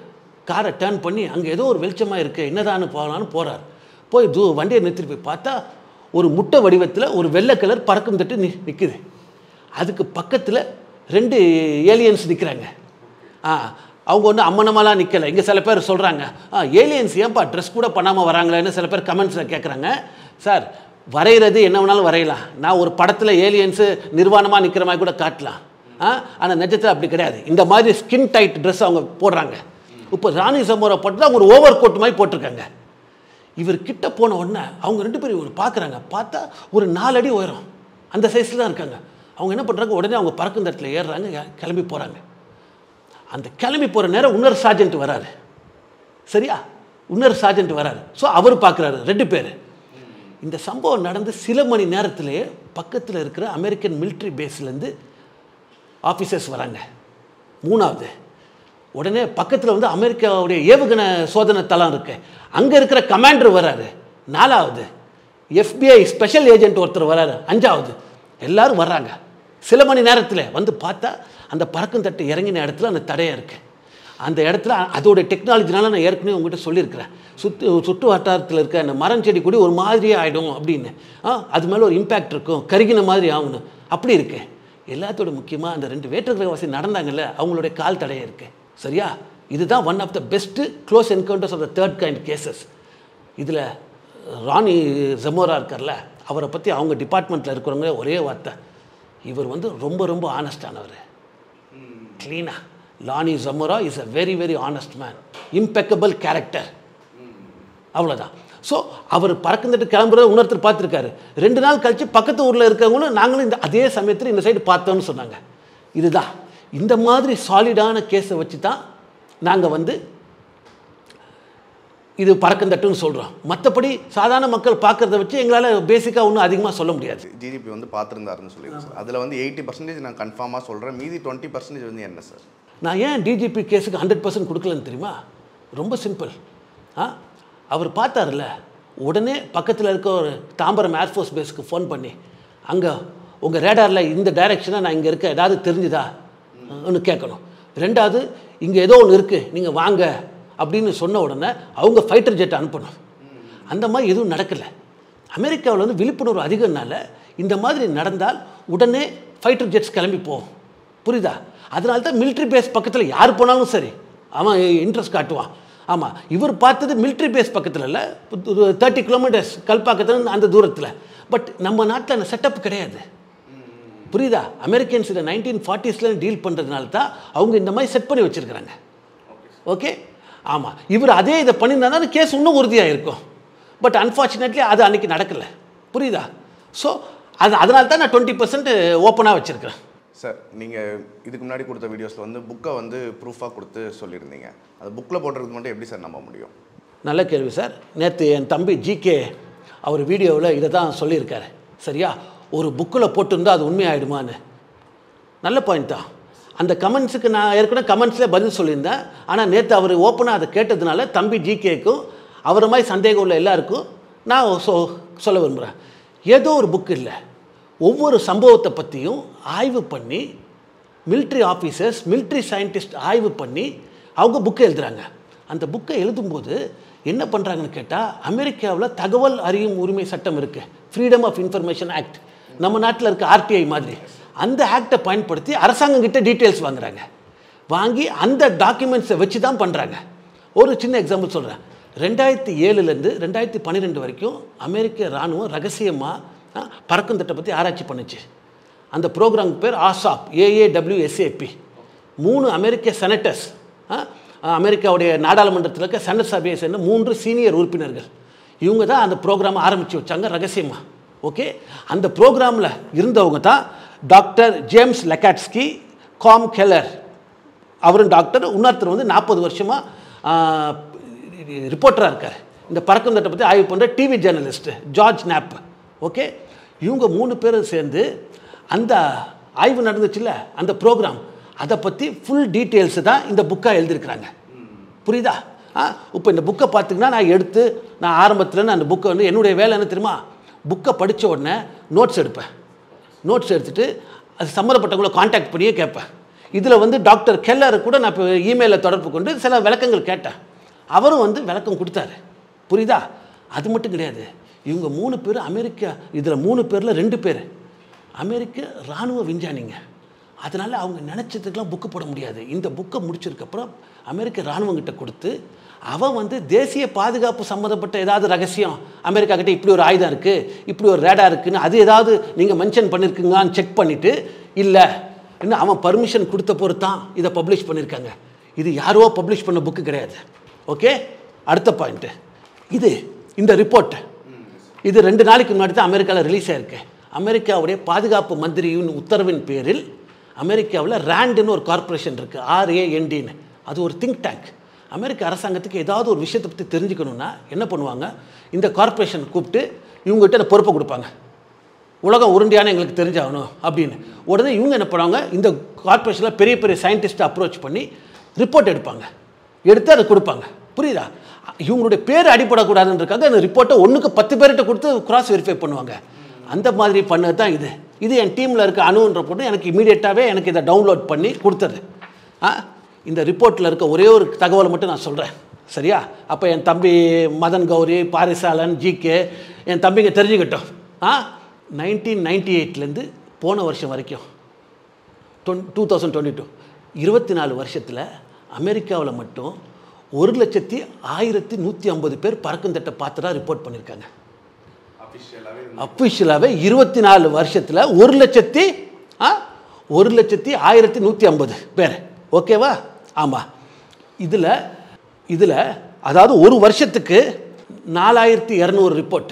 காரை டேர்ன் பண்ணி அங்கே ஏதோ ஒரு வெளிச்சமாக இருக்குது என்னதான்னு போகலான்னு போகிறார் போய் தூ வண்டியை நிறுத்திட்டு போய் பார்த்தா ஒரு முட்டை வடிவத்தில் ஒரு வெள்ளை கலர் பறக்கும் தட்டு நி நிற்குது அதுக்கு பக்கத்தில் ரெண்டு ஏலியன்ஸ் நிற்கிறாங்க ஆ அவங்க ஒன்றும் அம்மனமாலாம் நிற்கலை இங்கே சில பேர் சொல்கிறாங்க ஆ ஏலியன்ஸ் ஏன்பா ட்ரெஸ் கூட பண்ணாமல் வராங்களேன்னு சில பேர் கமெண்ட்ஸில் கேட்குறாங்க சார் வரைகிறது என்ன வேணாலும் வரையலாம் நான் ஒரு படத்தில் ஏலியன்ஸு நிர்வாணமாக நிற்கிற மாதிரி கூட காட்டலாம் ஆ ஆனால் நிஜத்தில் அப்படி கிடையாது இந்த மாதிரி ஸ்கின் டைட் ட்ரெஸ் அவங்க போடுறாங்க இப்போ ராணி சமோரை போட்டு அவங்க ஒரு ஓவர் கோட் மாதிரி போட்டிருக்காங்க இவர் கிட்ட போன உடனே அவங்க ரெண்டு பேரும் இவர் பார்க்குறாங்க பார்த்தா ஒரு நாலு அடி உயரம் அந்த சைஸில் தான் இருக்காங்க அவங்க என்ன பண்ணுறாங்க உடனே அவங்க பறக்கும் தட்டில் ஏறுறாங்க யா- கிளம்பி போகிறாங்க அந்த கிளம்பி போகிற நேரம் இன்னொரு சார்ஜென்ட் வராரு சரியா இன்னொரு சார்ஜென்ட் வராரு ஸோ அவர் பார்க்குறாரு ரெண்டு பேர் இந்த சம்பவம் நடந்து சில மணி நேரத்திலேயே பக்கத்தில் இருக்கிற அமெரிக்கன் military பேஸ்லேருந்து ஆஃபீஸர்ஸ் வராங்க மூணாவது உடனே பக்கத்தில் வந்து அமெரிக்காவுடைய ஏவுகணை சோதனை தளம் இருக்கு அங்கே இருக்கிற கமாண்டர் வராரு நாலாவது எஃபிஐ ஸ்பெஷல் ஏஜென்ட் ஒருத்தர் வராரு அஞ்சாவது எல்லாரும் வர்றாங்க சில மணி நேரத்தில் வந்து பார்த்தா அந்த பறக்கும் தட்டு இறங்கின இடத்துல அந்த தடையாக இருக்குது அந்த இடத்துல அதோட டெக்னாலஜினால நான் ஏற்கனவே உங்ககிட்ட சொல்லியிருக்கிறேன் சுற்று சுற்று வட்டாரத்தில் இருக்க அந்த மரம் செடி கொடி ஒரு மாதிரியே ஆகிடும் அப்படின்னு ஆ அது மேலே ஒரு இம்பேக்ட் இருக்கும் கருகின மாதிரி ஆகணும் அப்படி இருக்கு எல்லாத்தோட முக்கியமாக அந்த ரெண்டு வேற்றுக்கிரகவாசி நடந்தாங்கல்ல அவங்களுடைய கால் தடையை இருக்கு சரியா இதுதான் one of the best close encounters of the third kind cases இதில் ராணி ஜெமோரா இருக்கார்ல அவரை பற்றி அவங்க டிபார்ட்மெண்ட்டில் இருக்கிறவங்க ஒரே வார்த்தை இவர் வந்து ரொம்ப ரொம்ப ஆனஸ்டானவர் க்ளீனாக Lonnie Zamora is a very very honest man impeccable character அவ்வளோதான் ஸோ அவர் பறக்குந்துட்டு கிளம்புறத இன்னொருத்தர் பார்த்துருக்காரு ரெண்டு நாள் கழித்து பக்கத்து ஊரில் இருக்கவங்களும் நாங்களும் இந்த அதே சமயத்தில் இந்த சைடு பார்த்தோம்னு சொன்னாங்க இதுதான் இந்த மாதிரி சாலிடான கேஸை வச்சு தான் நாங்கள் வந்து இது பறக்கந்தட்டுன்னு சொல்கிறோம் மற்றபடி சாதாரண மக்கள் பார்க்குறத வச்சு எங்களால் பேசிக்காக ஒன்றும் அதிகமாக சொல்ல முடியாது ஜிடிபி வந்து பார்த்துருந்தாருன்னு சொல்லியிருக்கேன் சார் அதில் வந்து எயிட்டி பர்சன்டேஜ் நான் கன்ஃபார்மாக சொல்கிறேன் மீதி டுவெண்ட்டி பர்சன்டேஜ் வந்து என்ன சார் நான் ஏன் டிஜிபி கேஸுக்கு ஹண்ட்ரட் பர்சன்ட் கொடுக்கலன்னு தெரியுமா ரொம்ப சிம்பிள் ஆ அவர் பார்த்தாருல்ல உடனே பக்கத்தில் இருக்க ஒரு தாம்பரம் ஏர்ஃபோர்ஸ் பேஸுக்கு ஃபோன் பண்ணி அங்கே உங்கள் ரேடாரில் இந்த டைரெக்ஷனாக நான் இங்கே இருக்க ஏதாவது தெரிஞ்சுதா ஒன்று கேட்கணும் ரெண்டாவது இங்கே ஏதோ ஒன்று இருக்குது நீங்கள் வாங்க அப்படின்னு சொன்ன உடனே அவங்க ஃபைட்டர் ஜெட் அனுப்பணும் அந்த மாதிரி எதுவும் நடக்கலை அமெரிக்காவில் வந்து விழிப்புணர்வு அதிகம்னால இந்த மாதிரி நடந்தால் உடனே ஃபைட்டர் ஜெட்ஸ் கிளம்பி போகும் புரியுதா அதனால தான் military பேஸ் பக்கத்தில் யார் போனாலும் சரி அவன் இன்ட்ரெஸ்ட் காட்டுவான் ஆமாம் இவர் பார்த்தது military பேஸ் பக்கத்தில் இல்லை தேர்ட்டி கிலோமீட்டர்ஸ் கல்பாக்கத்தில் அந்த தூரத்தில் பட் நம்ம நாட்டில் அந்த செட்டப் கிடையாது புரியுதா அமெரிக்கன்ஸ் இதை நைன்டீன் ஃபார்ட்டிஸில் டீல் பண்ணுறதுனால தான் அவங்க இந்த மாதிரி செட் பண்ணி வச்சுருக்கிறாங்க ஓகே ஆமாம் இவர் அதே இதை பண்ணியிருந்தா கேஸ் இன்னும் உறுதியாக இருக்கும் பட் அன்ஃபார்ச்சுனேட்லி அது அன்றைக்கி நடக்கலை புரியுதா ஸோ அது அதனால தான் நான் டுவெண்ட்டி பர்சன்ட் ஓப்பனாக வச்சுருக்கிறேன் சார் நீங்கள் இதுக்கு முன்னாடி கொடுத்த வீடியோஸில் வந்து புக்கை வந்து ப்ரூஃபாக கொடுத்து சொல்லியிருந்தீங்க அது புக்கில் போடுறது மட்டும் எப்படி சார் நம்ப முடியும் நல்ல கேள்வி சார் நேற்று என் தம்பி ஜிகே அவர் வீடியோவில் இதை தான் சொல்லியிருக்காரு சரியா ஒரு புக்கில் போட்டிருந்தா அது உண்மையாயிடுமான்னு நல்ல பாயிண்ட் தான் அந்த கமெண்ட்ஸுக்கு நான் ஏற்கனவே கமெண்ட்ஸில் பதில் சொல்லியிருந்தேன் ஆனால் நேற்று அவர் ஓப்பனாக அதை கேட்டதுனால தம்பி ஜிகேக்கும் அவரை மாதிரி சந்தேகம் உள்ள எல்லாருக்கும் நான் சொ சொல்ல விரும்புகிறேன் ஏதோ ஒரு புக் இல்லை ஒவ்வொரு சம்பவத்தை பற்றியும் ஆய்வு பண்ணி military ஆஃபீஸர்ஸ் military சயின்டிஸ்ட் ஆய்வு பண்ணி அவங்க புக்கை எழுதுறாங்க அந்த புக்கை எழுதும்போது என்ன பண்ணுறாங்கன்னு கேட்டால் அமெரிக்காவில் தகவல் அறியும் உரிமை சட்டம் இருக்குது ஃப்ரீடம் ஆஃப் இன்ஃபர்மேஷன் ஆக்ட் நம்ம நாட்டில் இருக்க ஆர்டிஐ மாதிரி அந்த ஆக்டை பயன்படுத்தி அரசாங்கம் கிட்ட டீட்டெயில்ஸ் வாங்குறாங்க வாங்கி அந்த டாக்குமெண்ட்ஸை வச்சு தான் பண்ணுறாங்க ஒரு சின்ன எக்ஸாம்பிள் சொல்கிறேன் ரெண்டாயிரத்தி ஏழுலேருந்து ரெண்டாயிரத்தி பன்னிரெண்டு வரைக்கும் அமெரிக்க இராணுவம் ரகசியமாக பறக்கும் திட்டத்தை பற்றி ஆராய்ச்சி பண்ணுச்சு அந்த ப்ரோக்ராம் பேர் ஆசாப் ஏஏடபிள்யூஎஸ்ஏபி மூணு அமெரிக்க செனட்டர்ஸ் அமெரிக்காவுடைய நாடாளுமன்றத்தில் இருக்க செனட் சபையை சேர்ந்த மூன்று சீனியர் உறுப்பினர்கள் இவங்க தான் அந்த ப்ரோக்ராம் ஆரம்பித்து வச்சாங்க ரகசியமாக ஓகே அந்த ப்ரோக்ராமில் இருந்தவங்க தான் doctor James Lacatski Colm Kelleher அவரும் டாக்டர் இன்னொருத்தர் வந்து நாற்பது வருஷமாக ரிப்போர்ட்டராக இருக்கார் இந்த பறக்கும் தட்டை பற்றி ஆய்வு பண்ணுற TV journalist George Knapp okay இவங்க மூணு பேரும் சேர்ந்து அந்த ஆய்வு நடந்துச்சுல்ல அந்த ப்ரோக்ராம் அதை பற்றி ஃபுல் டீட்டெயில்ஸு தான் இந்த புக்காக எழுதியிருக்கிறாங்க புரியுதா ஆ இப்போ இந்த புக்கை பார்த்தீங்கன்னா நான் எடுத்து நான் ஆரம்பத்தில் அந்த புக்கை வந்து என்னுடைய வேலை என்ன தெரியுமா புக்கை படித்த உடனே நோட்ஸ் எடுப்பேன் நோட்ஸ் எடுத்துட்டு அது சம்மந்தப்பட்டவங்கள காண்டாக்ட் பண்ணியே கேட்பேன் இதில் வந்து டாக்டர் கெல்லர் கூட நான் இப்போ இமெயிலில் தொடர்பு கொண்டு சில விளக்கங்கள் கேட்டேன் அவரும் வந்து விளக்கம் கொடுத்தாரு புரியுதா அது மட்டும் கிடையாது இவங்க மூணு பேர் அமெரிக்கா இதில் மூணு பேரில் ரெண்டு பேர் அமெரிக்க இராணுவ விஞ்ஞானிங்க அதனால் அவங்க நினச்சதுக்கெல்லாம் புக்கு போட முடியாது இந்த புக்கை முடிச்சதுக்கப்புறம் அமெரிக்க இராணுவங்கிட்ட கொடுத்து அவன் வந்து தேசிய பாதுகாப்பு சம்மந்தப்பட்ட ஏதாவது ரகசியம் அமெரிக்கா கிட்ட இப்படி ஒரு ஆயுதம் இருக்குது இப்படி ஒரு ரேடா இருக்குன்னு அது ஏதாவது நீங்கள் மென்ஷன் பண்ணியிருக்கீங்களான்னு செக் பண்ணிவிட்டு இல்லை இன்னும் அவன் பர்மிஷன் கொடுத்த பொறுத்து தான் இதை பப்ளிஷ் பண்ணியிருக்காங்க இது யாரோ பப்ளிஷ் பண்ண புக்கு கிடையாது ஓகே அடுத்த பாயிண்ட்டு இது இந்த ரிப்போர்ட் இது ரெண்டு நாளைக்கு முன்னாடி தான் அமெரிக்காவில் ரிலீஸ் ஆயிருக்கு அமெரிக்காவுடைய பாதுகாப்பு மந்திரியின் உத்தரவின் பேரில் அமெரிக்காவில் ரேண்டுன்னு ஒரு கார்ப்பரேஷன் இருக்குது ஆர்ஏஎன்டின்னு அது ஒரு திங்க் டேங்க் அமெரிக்க அரசாங்கத்துக்கு ஏதாவது ஒரு விஷயத்தை பற்றி தெரிஞ்சுக்கணுன்னா என்ன பண்ணுவாங்க இந்த கார்ப்பரேஷன் கூப்பிட்டு இவங்ககிட்ட அந்த பொறுப்பை கொடுப்பாங்க உலகம் உருண்டையான எங்களுக்கு தெரிஞ்சாகணும் அப்படின்னு உடனே இவங்க என்ன பண்ணுவாங்க இந்த கார்ப்பரேஷனில் பெரிய பெரிய சயின்டிஸ்ட்டை அப்ரோச் பண்ணி ரிப்போர்ட் எடுப்பாங்க எடுத்து அதை கொடுப்பாங்க புரியுதா இவங்களுடைய பேர் அடிப்படக்கூடாதுன்றக்காக அந்த ரிப்போர்ட்டை ஒன்றுக்கு பத்து பேர்கிட்ட கொடுத்து கிராஸ் வெரிஃபை பண்ணுவாங்க அந்த மாதிரி பண்ணது தான் இது இது என் டீமில் இருக்க அணுன்ற போட்டு எனக்கு இமீடியட்டாகவே எனக்கு இதை டவுன்லோட் பண்ணி கொடுத்தது ஆ இந்த ரிப்போர்ட்டில் இருக்க ஒரே ஒரு தகவலை மட்டும் நான் சொல்கிறேன் சரியா அப்போ என் தம்பி மதன் கௌரி பாரிசாலன் ஜிகே என் தம்பிங்க தெரிஞ்சுக்கிட்டோம் ஆ நைன்டீன் நைன்டி எயிட்லேருந்து போன வருஷம் வரைக்கும் to two thousand twenty two இருபத்தி நாலு வருஷத்தில் அமெரிக்காவில் மட்டும் ஒரு லட்சத்தி ஆயிரத்தி நூற்றி ஐம்பது பேர் பறக்கும் தட்டை பார்த்ததா ரிப்போர்ட் பண்ணியிருக்காங்க அஃபிஷியலாகவே இருபத்தி நாலு வருஷத்தில் ஒரு லட்சத்தி ஆ ஒரு லட்சத்தி ஆயிரத்தி நூற்றி ஐம்பது பேர் ஓகேவா ஆமாம் இதில் இதில் அதாவது ஒரு வருஷத்துக்கு நாலாயிரத்தி இரநூறு ரிப்போர்ட்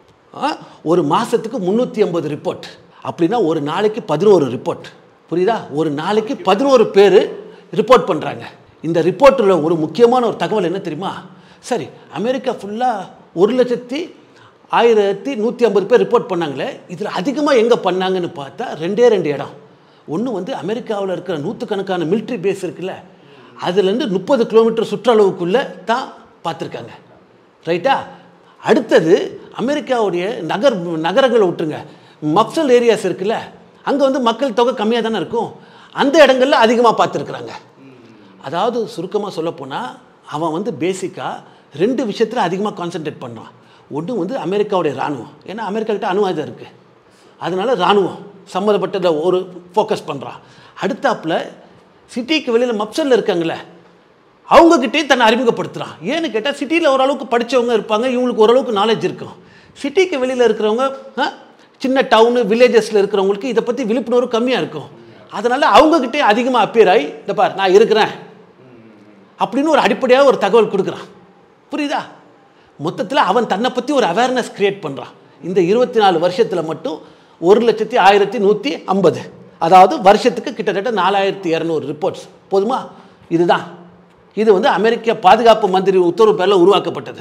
ஒரு மாதத்துக்கு முந்நூற்றி ஐம்பது ரிப்போர்ட் அப்படின்னா ஒரு நாளைக்கு பதினோரு ரிப்போர்ட் புரியுதா ஒரு நாளைக்கு பதினோரு பேர் ரிப்போர்ட் பண்ணுறாங்க இந்த ரிப்போர்ட்டில் ஒரு முக்கியமான ஒரு தகவல் என்ன தெரியுமா சரி அமெரிக்கா ஃபுல்லாக ஒரு லட்சத்தி ஆயிரத்தி நூற்றி ஐம்பது பேர் ரிப்போர்ட் பண்ணாங்களே இதில் அதிகமாக எங்கே பண்ணாங்கன்னு பார்த்தா ரெண்டே ரெண்டு இடம் ஒன்று வந்து அமெரிக்காவில் இருக்கிற நூற்றுக்கணக்கான மிலிட்ரி பேஸ் இருக்குல்ல அதுலேருந்து முப்பது கிலோமீட்டர் சுற்றளவுக்குள்ளே தான் பார்த்துருக்காங்க ரைட்டா அடுத்தது அமெரிக்காவுடைய நகர் நகரங்களை விட்டுருங்க மப்சல் ஏரியாஸ் இருக்குல்ல அங்கே வந்து மக்கள் தொகை கம்மியாக தானே இருக்கும் அந்த இடங்கள்ல அதிகமாக பார்த்துருக்குறாங்க அதாவது சுருக்கமாக சொல்லப்போனால் அவன் வந்து பேசிக்காக ரெண்டு விஷயத்தில் அதிகமாக கான்சென்ட்ரேட் பண்ணுறான் ஒன்று வந்து அமெரிக்காவுடைய இராணுவம் ஏன்னா அமெரிக்கா கிட்ட அணு ஆயுதம் இருக்குது அதனால இராணுவம் சம்மந்தப்பட்டதை ஒரு ஃபோக்கஸ் பண்ணுறான் அடுத்தாப்பில் சிட்டிக்கு வெளியில் மப்சலில் இருக்காங்களே அவங்கக்கிட்டே தன்னை அறிமுகப்படுத்துகிறான் ஏன்னு கேட்டால் சிட்டியில் ஓரளவுக்கு படித்தவங்க இருப்பாங்க இவங்களுக்கு ஓரளவுக்கு நாலேஜ் இருக்கும் சிட்டிக்கு வெளியில் இருக்கிறவங்க ஆ, சின்ன டவுனு வில்லேஜஸில் இருக்கிறவங்களுக்கு இதை பற்றி விழிப்புணர்வு கம்மியாக இருக்கும் அதனால் அவங்கக்கிட்டே அதிகமாக அப்பியர் ஆகி இந்த பார் நான் இருக்கிறேன் அப்படின்னு ஒரு அடிப்படையாக ஒரு தகவல் கொடுக்குறான் புரியுதா மொத்தத்தில் அவன் தன்னை பற்றி ஒரு அவேர்னஸ் கிரியேட் பண்ணுறான் இந்த இருபத்தி நாலு வருஷத்தில் மட்டும் ஒரு லட்சத்தி ஆயிரத்தி நூற்றி ஐம்பது அதாவது வருஷத்துக்கு கிட்டத்தட்ட நாலாயிரத்தி இரநூறு ரிப்போர்ட்ஸ் போதுமா இதுதான் இது வந்து அமெரிக்க பாதுகாப்பு மந்திரி உத்தரவு பேரில் உருவாக்கப்பட்டது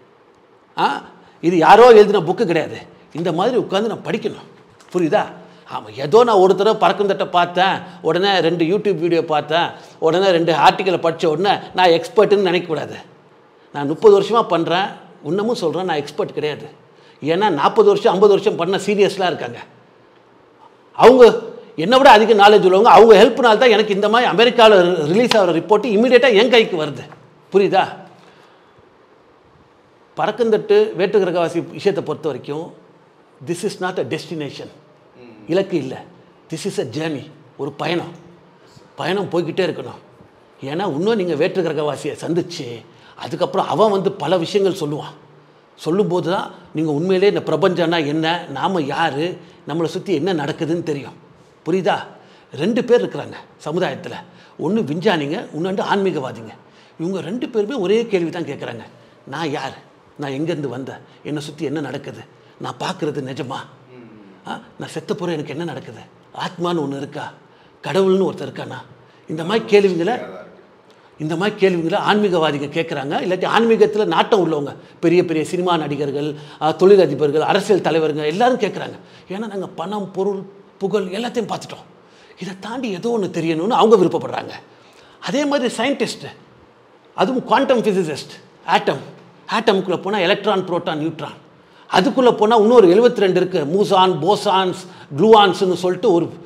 ஆ இது யாரோ எழுதின புக்கு கிடையாது இந்த மாதிரி உட்காந்து நான் படிக்கணும் புரியுதா ஆமாம் ஏதோ நான் ஒரு தடவை பறக்கும் தட்டை பார்த்தேன் உடனே ரெண்டு யூடியூப் வீடியோ பார்த்தேன் உடனே ரெண்டு ஆர்டிக்கலை படித்த உடனே நான் எக்ஸ்பர்ட்டுன்னு நினைக்கக்கூடாது நான் முப்பது வருஷமாக பண்ணுறேன் இன்னமும் சொல்கிறேன் நான் எக்ஸ்பர்ட் கிடையாது ஏன்னா நாற்பது வருஷம் ஐம்பது வருஷம் பண்ண சீரியஸ்லாம் இருக்காங்க அவங்க என்னை விட அதிக நாலேஜ் உள்ளவங்க அவங்க ஹெல்ப்னால தான் எனக்கு இந்த மாதிரி அமெரிக்காவில் ரிலீஸ் ஆகிற ரிப்போர்ட் இமீடியட்டாக என் கைக்கு வருது புரியுதா பறக்கந்தட்டு வேட்டு கிரகவாசி விஷயத்தை பொறுத்த வரைக்கும் this is not a destination இலக்கு இல்லை திஸ் இஸ் அ ஜேர்னி ஒரு பயணம் பயணம் போய்கிட்டே இருக்கணும் ஏன்னா இன்னும் நீங்கள் வேற்று கிரகவாசியை சந்திச்சு அதுக்கப்புறம் அவன் வந்து பல விஷயங்கள் சொல்லுவான் சொல்லும்போது தான் நீங்கள் உண்மையிலே இந்த பிரபஞ்சம்னா என்ன நாம் யார் நம்மளை சுற்றி என்ன நடக்குதுன்னு தெரியும் புரியுதா ரெண்டு பேர் இருக்கிறாங்க சமுதாயத்தில் ஒன்று விஞ்ஞானிங்க இன்னொன்று ஆன்மீகவாதிங்க இவங்க ரெண்டு பேருமே ஒரே கேள்வி தான் கேட்குறாங்க நான் யார் நான் எங்கேருந்து வந்தேன் என்னை சுற்றி என்ன நடக்குது நான் பார்க்குறது நிஜமா ஆ நான் செத்த போகிற எனக்கு என்ன நடக்குது ஆத்மான்னு ஒன்று இருக்கா கடவுள்னு ஒருத்தர் இருக்கானா இந்த மாதிரி கேள்விங்களை இந்த மாதிரி கேள்விகளை ஆன்மீகவாதிங்க கேட்குறாங்க இல்லாட்டி ஆன்மீகத்தில் நாட்டம் உள்ளவங்க பெரிய பெரிய சினிமா நடிகர்கள் ஆ, தொழிலதிபர்கள் அரசியல் தலைவர்கள் எல்லாரும் கேட்குறாங்க ஏன்னா நாங்கள் பணம் பொருள் புகழ் எல்லாத்தையும் பார்த்துட்டோம் இதை தாண்டி ஏதோ ஒன்று தெரியணும்னு அவங்க விருப்பப்படுறாங்க அதே மாதிரி சயின்டிஸ்ட்டு அதுவும் குவாண்டம் ஃபிசிசிஸ்ட் ஆட்டம் ஆட்டமுக்குள்ளே போனால் எலக்ட்ரான் புரோட்டான் நியூட்ரான் அதுக்குள்ளே போனால் இன்னொரு 72 ரெண்டு இருக்குது மூசான் போசான்ஸ் க்ளூவான்ஸ்னு சொல்லிட்டு ஒரு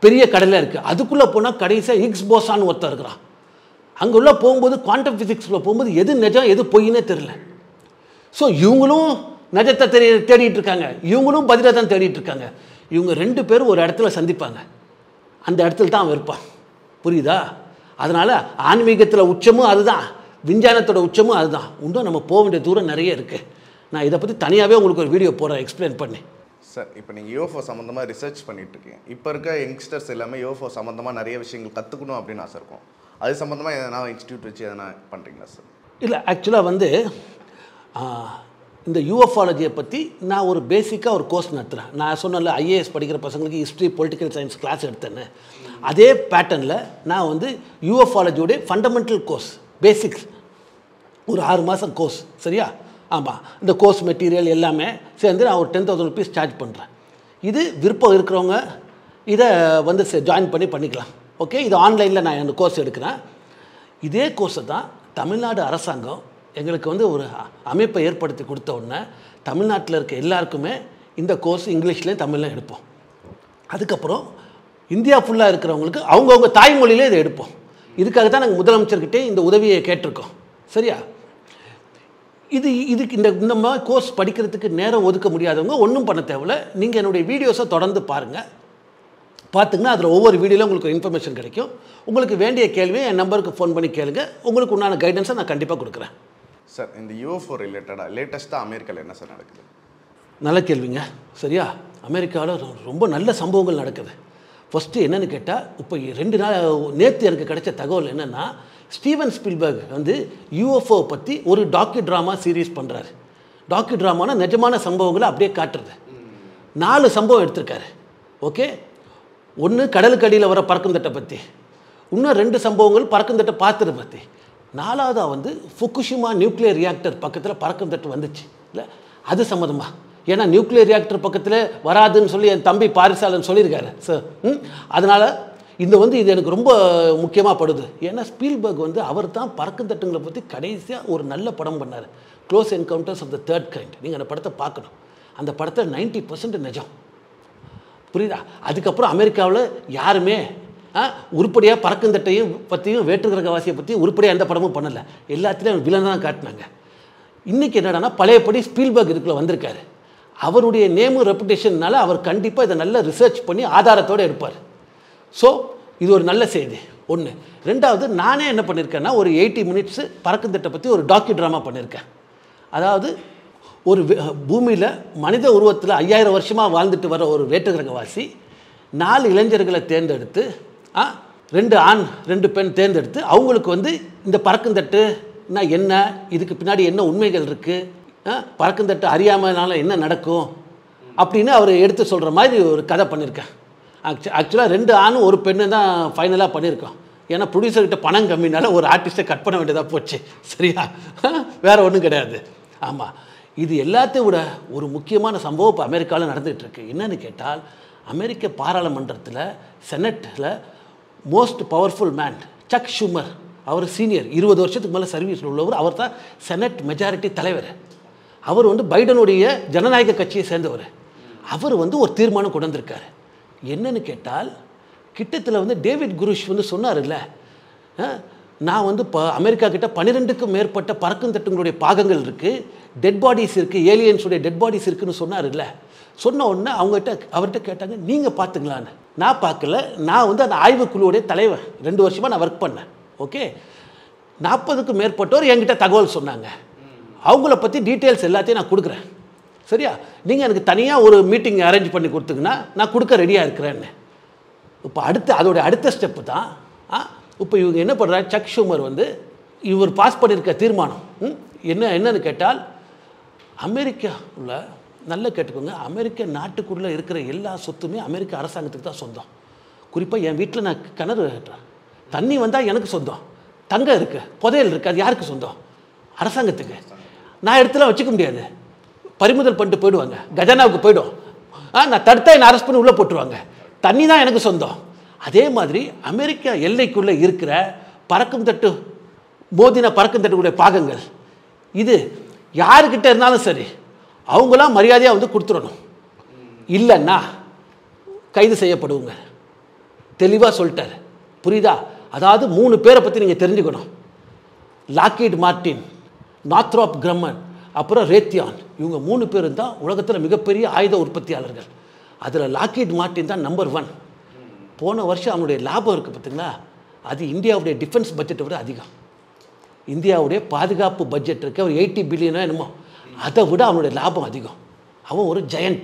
பெரிய கடையில் இருக்குது அதுக்குள்ளே போனால் கடைசியாக ஹிக்ஸ் போசான்னு ஒருத்தன் இருக்கிறான் அங்கே உள்ள போகும்போது குவாண்டம் ஃபிசிக்ஸில் போகும்போது எது நிஜம் எது பொய்னே தெரில ஸோ இவங்களும் நிஜத்தை தெரிய தேடிட்டு இருக்காங்க இவங்களும் பதிலை தான் தேடிட்டு இருக்காங்க இவங்க ரெண்டு பேரும் ஒரு இடத்துல சந்திப்பாங்க அந்த இடத்துல தான் அவன் இருப்பான் புரியுதா அதனால் ஆன்மீகத்தில் உச்சமும் அதுதான் விஞ்ஞானத்தோட உச்சமும் அதுதான் இன்னும் நம்ம போக வேண்டிய தூரம் நிறைய இருக்குது நான் இதை பற்றி தனியாகவே உங்களுக்கு ஒரு வீடியோ போடுறேன் எக்ஸ்பிளைன் பண்ணி சார் இப்போ நீங்கள் யூஎஃப்ஓ சம்மந்தமாக ரிசர்ச் பண்ணிட்டு இருக்கீங்க இப்போ இருக்க யங்ஸ்டர்ஸ் எல்லாமே யூஎஃப்ஓ சம்மந்தமாக நிறைய விஷயங்கள் கற்றுக்கணும் அப்படின்னு ஆசை இருக்கும் அது சம்மந்தமாக எதனா இன்ஸ்டியூட் வச்சு எதனா பண்ணுறீங்களா சார் இல்லை ஆக்சுவலாக வந்து ஆ, இந்த யூஎஃபாலஜியை பற்றி நான் ஒரு பேசிக்காக ஒரு கோர்ஸ் நடத்துகிறேன் நான் சொன்னல ஐஏஎஸ் படிக்கிற பசங்களுக்கு ஹிஸ்ட்ரி பொலிட்டிக்கல் சயின்ஸ் கிளாஸ் எடுத்தேன்னு அதே பேட்டர்னில் நான் வந்து யூஎஃபாலஜியோடைய ஃபண்டமெண்டல் கோர்ஸ் பேசிக்ஸ் ஒரு ஆறு மாதம் கோர்ஸ் சரியா ஆமாம் இந்த கோர்ஸ் மெட்டீரியல் எல்லாமே சேர்ந்து நான் ஒரு டென் தௌசண்ட் ருபீஸ் சார்ஜ் பண்ணுறேன் இது விருப்பம் இருக்கிறவங்க இதை வந்து ஜாயின் பண்ணி பண்ணிக்கலாம் ஓகே இது ஆன்லைனில் நான் இந்த கோர்ஸ் எடுக்கிறேன் இதே கோர்ஸை தான் தமிழ்நாடு அரசாங்கம் எங்களுக்கு வந்து ஒரு அ- அமைப்பை ஏற்படுத்தி கொடுத்த உடனே தமிழ்நாட்டில் இருக்க எல்லாருக்குமே இந்த கோர்ஸ் இங்கிலீஷ்லேயும் தமிழ்லையும் எடுப்போம் அதுக்கப்புறம் இந்தியா ஃபுல்லாக இருக்கிறவங்களுக்கு அவங்கவுங்க தாய்மொழியிலே இதை எடுப்போம் இதுக்காக தான் நாங்கள் முதலமைச்சர்கிட்டே இந்த உதவியை கேட்டிருக்கோம் சரியா இது இதுக்கு இந்த இந்த மாதிரி கோர்ஸ் படிக்கிறதுக்கு நேரம் ஒதுக்க முடியாதவங்க ஒன்றும் பண்ண தேவையில்ல நீங்கள் என்னுடைய வீடியோஸை தொடர்ந்து பாருங்கள் பார்த்துங்கன்னா அதில் ஒவ்வொரு வீடியோவில் உங்களுக்கு இன்ஃபர்மேஷன் கிடைக்கும் உங்களுக்கு வேண்டிய கேள்வியை என் நம்பருக்கு ஃபோன் பண்ணி கேளுங்க உங்களுக்கு உண்டான கைடன்ஸை நான் கண்டிப்பாக கொடுக்குறேன் சார் இந்த யூஎஃப்ஓ ரிலேட்டடாக லேட்டஸ்ட்டாக அமெரிக்காவில் என்ன சார் நடக்குது நல்ல கேள்விங்க சரியா அமெரிக்காவில் ரொம்ப நல்ல சம்பவங்கள் நடக்குது ஃபஸ்ட்டு என்னன்னு கேட்டால் இப்போ ரெண்டு நாள் நேற்று எனக்கு கிடைச்ச தகவல் என்னென்னா ஸ்டீவன் ஸ்பில்பர்க் வந்து யூஎஃப்ஓ பற்றி ஒரு டாக்யூ ட்ராமா சீரீஸ் பண்ணுறாரு டாக்யூ ட்ராமானா நிஜமான சம்பவங்களை அப்படியே காட்டுறது நாலு சம்பவம் எடுத்திருக்காரு ஓகே ஒன்று கடலுக்கு அடியில் வர பறக்குந்தட்டை பற்றி இன்னும் ரெண்டு சம்பவங்கள் பறக்குந்தட்டை பார்த்துட்டு பற்றி நாலாவதா வந்து ஃபுக்குஷிமா நியூக்ளியர் ரியாக்டர் பக்கத்தில் பறக்குந்தட்டு வந்துச்சு இல்லை அது சம்மந்தமா ஏன்னா நியூக்ளியர் ரியாக்டர் பக்கத்தில் வராதுன்னு சொல்லி என் தம்பி பாரிசாலன் சொல்லியிருக்காரு சார் ம் அதனால் இந்த வந்து இது எனக்கு ரொம்ப முக்கியமாக படுது ஏன்னா ஸ்பீல்பர்க் வந்து அவர் தான் பறக்குந்தட்டுங்களை பற்றி கடைசியாக ஒரு நல்ல படம் பண்ணார் close encounters of the third kind நீங்கள் அந்த படத்தை பார்க்கணும் அந்த படத்தை 90% பர்சன்ட் நிஜம் புரியுதா அதுக்கப்புறம் அமெரிக்காவில் யாருமே உருப்படியாக பறக்குந்தட்டையும் பற்றியும் வேற்றுக்கிரகவாசியை பற்றியும் உருப்படியாக எந்த படமும் பண்ணலை எல்லாத்துலேயும் வில்லன் தான் காட்டினாங்க இன்றைக்கி என்னடான்னா பழையபடி ஸ்பீல்பர்க் இதுக்குள்ள வந்திருக்காரு அவருடைய நேமு ரெப்புடேஷன்னால அவர் கண்டிப்பாக இதை நல்லா ரிசர்ச் பண்ணி ஆதாரத்தோடு எடுப்பார் ஸோ இது ஒரு நல்ல செய்தி ஒன்று ரெண்டாவது நானே என்ன பண்ணியிருக்கேன்னா ஒரு எயிட்டி மினிட்ஸு பறக்குந்தட்டை பற்றி ஒரு டாக்யூ ட்ராமா பண்ணியிருக்கேன் அதாவது ஒரு பூமியில் மனித உருவத்தில் ஐயாயிரம் வருஷமாக வாழ்ந்துட்டு வர ஒரு வேற்றுக்கிரகவாசி நாலு இளைஞர்களை தேர்ந்தெடுத்து ஆ, ரெண்டு ஆண் ரெண்டு பெண் தேர்ந்தெடுத்து அவங்களுக்கு வந்து இந்த பறக்குந்தட்டுனா என்ன இதுக்கு பின்னாடி என்ன உண்மைகள் இருக்குது பறக்குந்தட்டு அறியாமனால என்ன நடக்கும் அப்படின்னு அவர் எடுத்து சொல்கிற மாதிரி ஒரு கதை பண்ணியிருக்கேன் ஆக்சு ஆக்சுவலாக ரெண்டு ஆணும் ஒரு பெண்ணு தான் ஃபைனலாக பண்ணியிருக்கோம் ஏன்னா ப்ரொடியூசர்கிட்ட பணம் கம்மினால ஒரு ஆர்டிஸ்ட்டை கட் பண்ண வேண்டியதாக போச்சு சரியா வேற ஒன்றும் கிடையாது ஆமாம் இது எல்லாத்தையும் விட ஒரு முக்கியமான சம்பவம் இப்போ அமெரிக்காவில் நடந்துகிட்டு இருக்கு என்னன்னு கேட்டால் அமெரிக்க பாராளுமன்றத்தில் செனட்டில் most powerful man Chuck Schumer அவர் சீனியர் இருபது வருஷத்துக்கு மேலே சர்வீஸில் உள்ளவர் அவர் தான் செனட் மெஜாரிட்டி தலைவர் அவர் வந்து பைடனுடைய ஜனநாயக கட்சியை சேர்ந்தவர் அவர் வந்து ஒரு தீர்மானம் கொண்டு வந்திருக்காரு என்னன்னு கேட்டால் கிட்டத்தில் வந்து டேவிட் குருஷ் வந்து சொன்னார்ல அஹ், நான் வந்து இப்போ அமெரிக்கா கிட்ட பன்னிரெண்டுக்கும் மேற்பட்ட பறக்குந்தட்டுங்களுடைய பாகங்கள் இருக்குது டெட் பாடிஸ் இருக்குது ஏலியன்ஸுடைய டெட் பாடிஸ் இருக்குன்னு சொன்னார்ல சொன்ன உடனே அவங்ககிட்ட அவர்கிட்ட கேட்டாங்க நீங்கள் பார்த்துங்களான்னு நான் பார்க்கல நான் வந்து அந்த ஆய்வுக்குழுவுடைய தலைவர் ரெண்டு வருஷமாக நான் ஒர்க் பண்ணேன் ஓகே நாற்பதுக்கும் மேற்பட்டோர் என்கிட்ட தகவல் சொன்னாங்க அவங்கள பற்றி டீட்டெயில்ஸ் எல்லாத்தையும் நான் கொடுக்குறேன் சரியா நீங்கள் எனக்கு தனியாக ஒரு மீட்டிங் அரேஞ்ச் பண்ணி கொடுத்தீங்கன்னா நான் கொடுக்க ரெடியாக இருக்கிறேன்னு இப்போ அடுத்த அதோட அடுத்த ஸ்டெப்பு தான் ஆ இப்போ இவங்க என்ன பண்ணுறாங்க சக் ஷூமர் வந்து இவர் பாஸ் பண்ணியிருக்க தீர்மானம் ம், என்ன என்னன்னு கேட்டால் அமெரிக்கா உள்ள நல்லா கேட்டுக்கோங்க அமெரிக்க நாட்டுக்குள்ளே இருக்கிற எல்லா சொத்துமே அமெரிக்க அரசாங்கத்துக்கு தான் சொந்தம் குறிப்பாக என் வீட்டில் நான் கிணறு வெட்டுறேன் தண்ணி வந்தால் எனக்கு சொந்தம் தங்கம் இருக்குது புதையல் இருக்குது அது யாருக்கு சொந்தம் அரசாங்கத்துக்கு நான் இடத்துல வச்சுக்க முடியாது பறிமுதல் பண்ணிட்டு போயிடுவாங்க கஜானாவுக்கு போயிடும் ஆ நான் தடுத்தா என்னை அரெஸ்ட் பண்ணி உள்ளே போட்டுருவாங்க தண்ணி தான் எனக்கு சொந்தம் அதே மாதிரி அமெரிக்கா எல்லைக்குள்ளே இருக்கிற பறக்கும் தட்டு மோதின பறக்கும் தட்டுடைய பாகங்கள் இது யாருக்கிட்ட இருந்தாலும் சரி அவங்களாம் மரியாதையாக வந்து கொடுத்துடணும் இல்லைன்னா கைது செய்யப்படுவோங்க தெளிவாக சொல்லிட்டாரு புரியுதா அதாவது மூணு பேரை பற்றி நீங்கள் தெரிஞ்சுக்கணும் லாக்கீட் மார்டின் நாத்ராப் கிரம்மன் அப்புறம் ரேத்தியான் இவங்க மூணு பேரும் தான் உலகத்தில் மிகப்பெரிய ஆயுத உற்பத்தியாளர்கள் அதில் லாக்கீட் மார்டின் தான் நம்பர் ஒன் போன வருஷம் அவனுடைய லாபம் இருக்குது பார்த்தீங்களா அது இந்தியாவுடைய டிஃபென்ஸ் பட்ஜெட்டை விட அதிகம் இந்தியாவுடைய பாதுகாப்பு பட்ஜெட் இருக்கு ஒரு எயிட்டி பில்லியனோ என்னமோ அதை விட அவனுடைய லாபம் அதிகம் அவன் ஒரு ஜெயண்ட்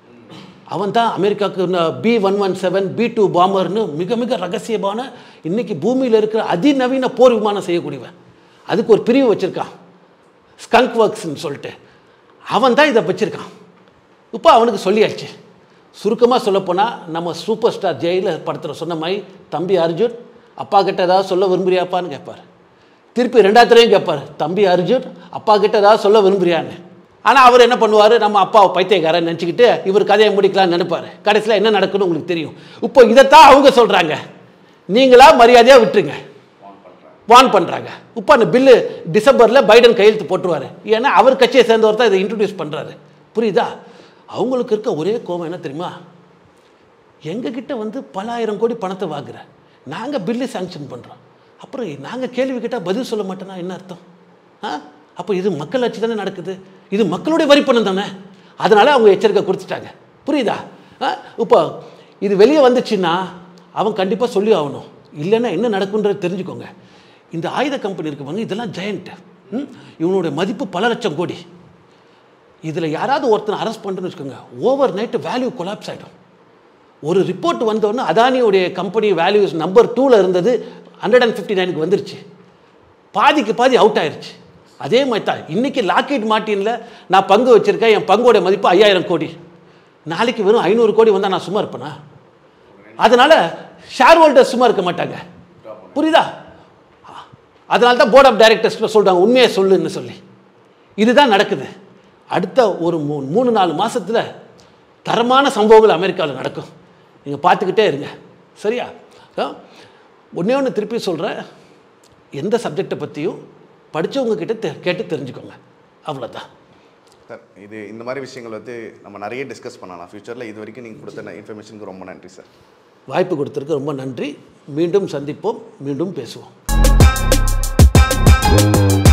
அவன் தான் அமெரிக்காவுக்கு B one one seven B two பாம்பர்னு மிக மிக ரகசியமான இன்னைக்கு பூமியில் இருக்கிற அதிநவீன போர் விமானம் செய்யக்கூடியவன் அதுக்கு ஒரு பிரிவு வச்சுருக்கான் ஸ்கங்க் ஒர்க்ஸ்னு சொல்லிட்டு அவன் தான் இதை வச்சுருக்கான் இப்போ அவனுக்கு சொல்லியாச்சு சுருக்கமாக சொல்லப்போனால் நம்ம சூப்பர் ஸ்டார் ஜெயில படத்தில் சொன்ன மாதிரி தம்பி அர்ஜுன் அப்பா கிட்ட ஏதாவது சொல்ல விரும்புறியாப்பான்னு கேட்பார் திருப்பி ரெண்டாத்திரையும் கேட்பார் தம்பி அர்ஜுன் அப்பா கிட்ட ஏதாவது சொல்ல விரும்புறியான்னு ஆனால் அவர் என்ன பண்ணுவார் நம்ம அப்பாவை பைத்தியக்காரன் நினச்சிக்கிட்டு இவர் கதையை முடிக்கலாம்னு நினைப்பார் கடைசியில் என்ன நடக்குன்னு உங்களுக்கு தெரியும் இப்போ இதைத்தான் அவங்க சொல்கிறாங்க நீங்களா மரியாதையாக விட்டுருங்க வான் பண்ணுறாங்க இப்போ அந்த பில்லு டிசம்பரில் பைடன் கையெழுத்து போட்டுருவார் ஏன்னா அவர் கட்சியை சேர்ந்தவர் தான் இதை இன்ட்ரடியூஸ் பண்ணுறாரு புரியுதா அவங்களுக்கு இருக்க ஒரே கோபம் என்ன தெரியுமா எங்ககிட்ட வந்து பல ஆயிரம் கோடி பணத்தை வாங்குற நாங்கள் பில்லு சாங்ஷன் பண்ணுறோம் அப்புறம் நாங்கள் கேள்வி கேட்டால் பதில் சொல்ல மாட்டோன்னா என்ன அர்த்தம் ஆ அப்போ இது மக்கள் ஆட்சி தானே நடக்குது இது மக்களுடைய வரி பணம் தானே அதனால அவங்க எச்சரிக்கை கொடுத்துட்டாங்க புரியுதா ஆ இப்போ இது வெளியே வந்துச்சுன்னா அவன் கண்டிப்பாக சொல்லி ஆகணும் இல்லைன்னா என்ன நடக்குன்றது தெரிஞ்சுக்கோங்க இந்த ஆயுத கம்பெனி இருக்கு பாருங்க இதெல்லாம் ஜெயண்ட் இவனுடைய மதிப்பு பல லட்சம் கோடி இதில் யாராவது ஒருத்தனை அரெஸ்ட் பண்ணுறேன்னு வச்சுக்கோங்க ஓவர் நைட்டு வேல்யூ கொலாப்ஸ் ஆகிடும் ஒரு ரிப்போர்ட் வந்தோடனே அதானியுடைய கம்பெனி வேல்யூஸ் நம்பர் டூவில் இருந்தது ஹண்ட்ரட் அண்ட் ஃபிஃப்டி நைனுக்கு வந்துருச்சு பாதிக்கு பாதி அவுட் ஆயிருச்சு அதே மாதிரி தான் இன்றைக்கி லாக்கெட் மார்ட்டினில் நான் பங்கு வச்சுருக்கேன் என் பங்கோட மதிப்பு ஐயாயிரம் கோடி நாளைக்கு வெறும் ஐநூறு கோடி வந்தால் நான் சும்மா இருப்பேனா அதனால் ஷேர் ஹோல்டர்ஸ் சும்மா இருக்க மாட்டாங்க புரியுதா அதனால தான் போர்ட் ஆஃப் டைரக்டர்ஸ் சொல்கிறாங்க உண்மையை சொல்லுன்னு சொல்லி இதுதான் நடக்குது அடுத்த ஒரு மூ மூணு நாலு மாசத்துல தரமான சம்பவங்கள் அமெரிக்காவில் நடக்கும் நீங்கள் பார்த்துக்கிட்டே இருங்க சரியா ஆ? ஒண்ணே ஒன்று திருப்பி சொல்கிறேன் எந்த சப்ஜெக்டை பற்றியும் படிச்சவங்க கிட்ட தெ கேட்டு தெரிஞ்சுக்கோங்க அவ்வளோதான் சார் இது இந்த மாதிரி விஷயங்கள் வந்து நம்ம நிறைய டிஸ்கஸ் பண்ணலாம் ஃப்யூச்சரில் இது வரைக்கும் நீங்கள் கொடுத்த இன்ஃபர்மேஷனுக்கு ரொம்ப நன்றி சார் வாய்ப்பு கொடுத்ததுக்கு ரொம்ப நன்றி மீண்டும் சந்திப்போம் மீண்டும் பேசுவோம்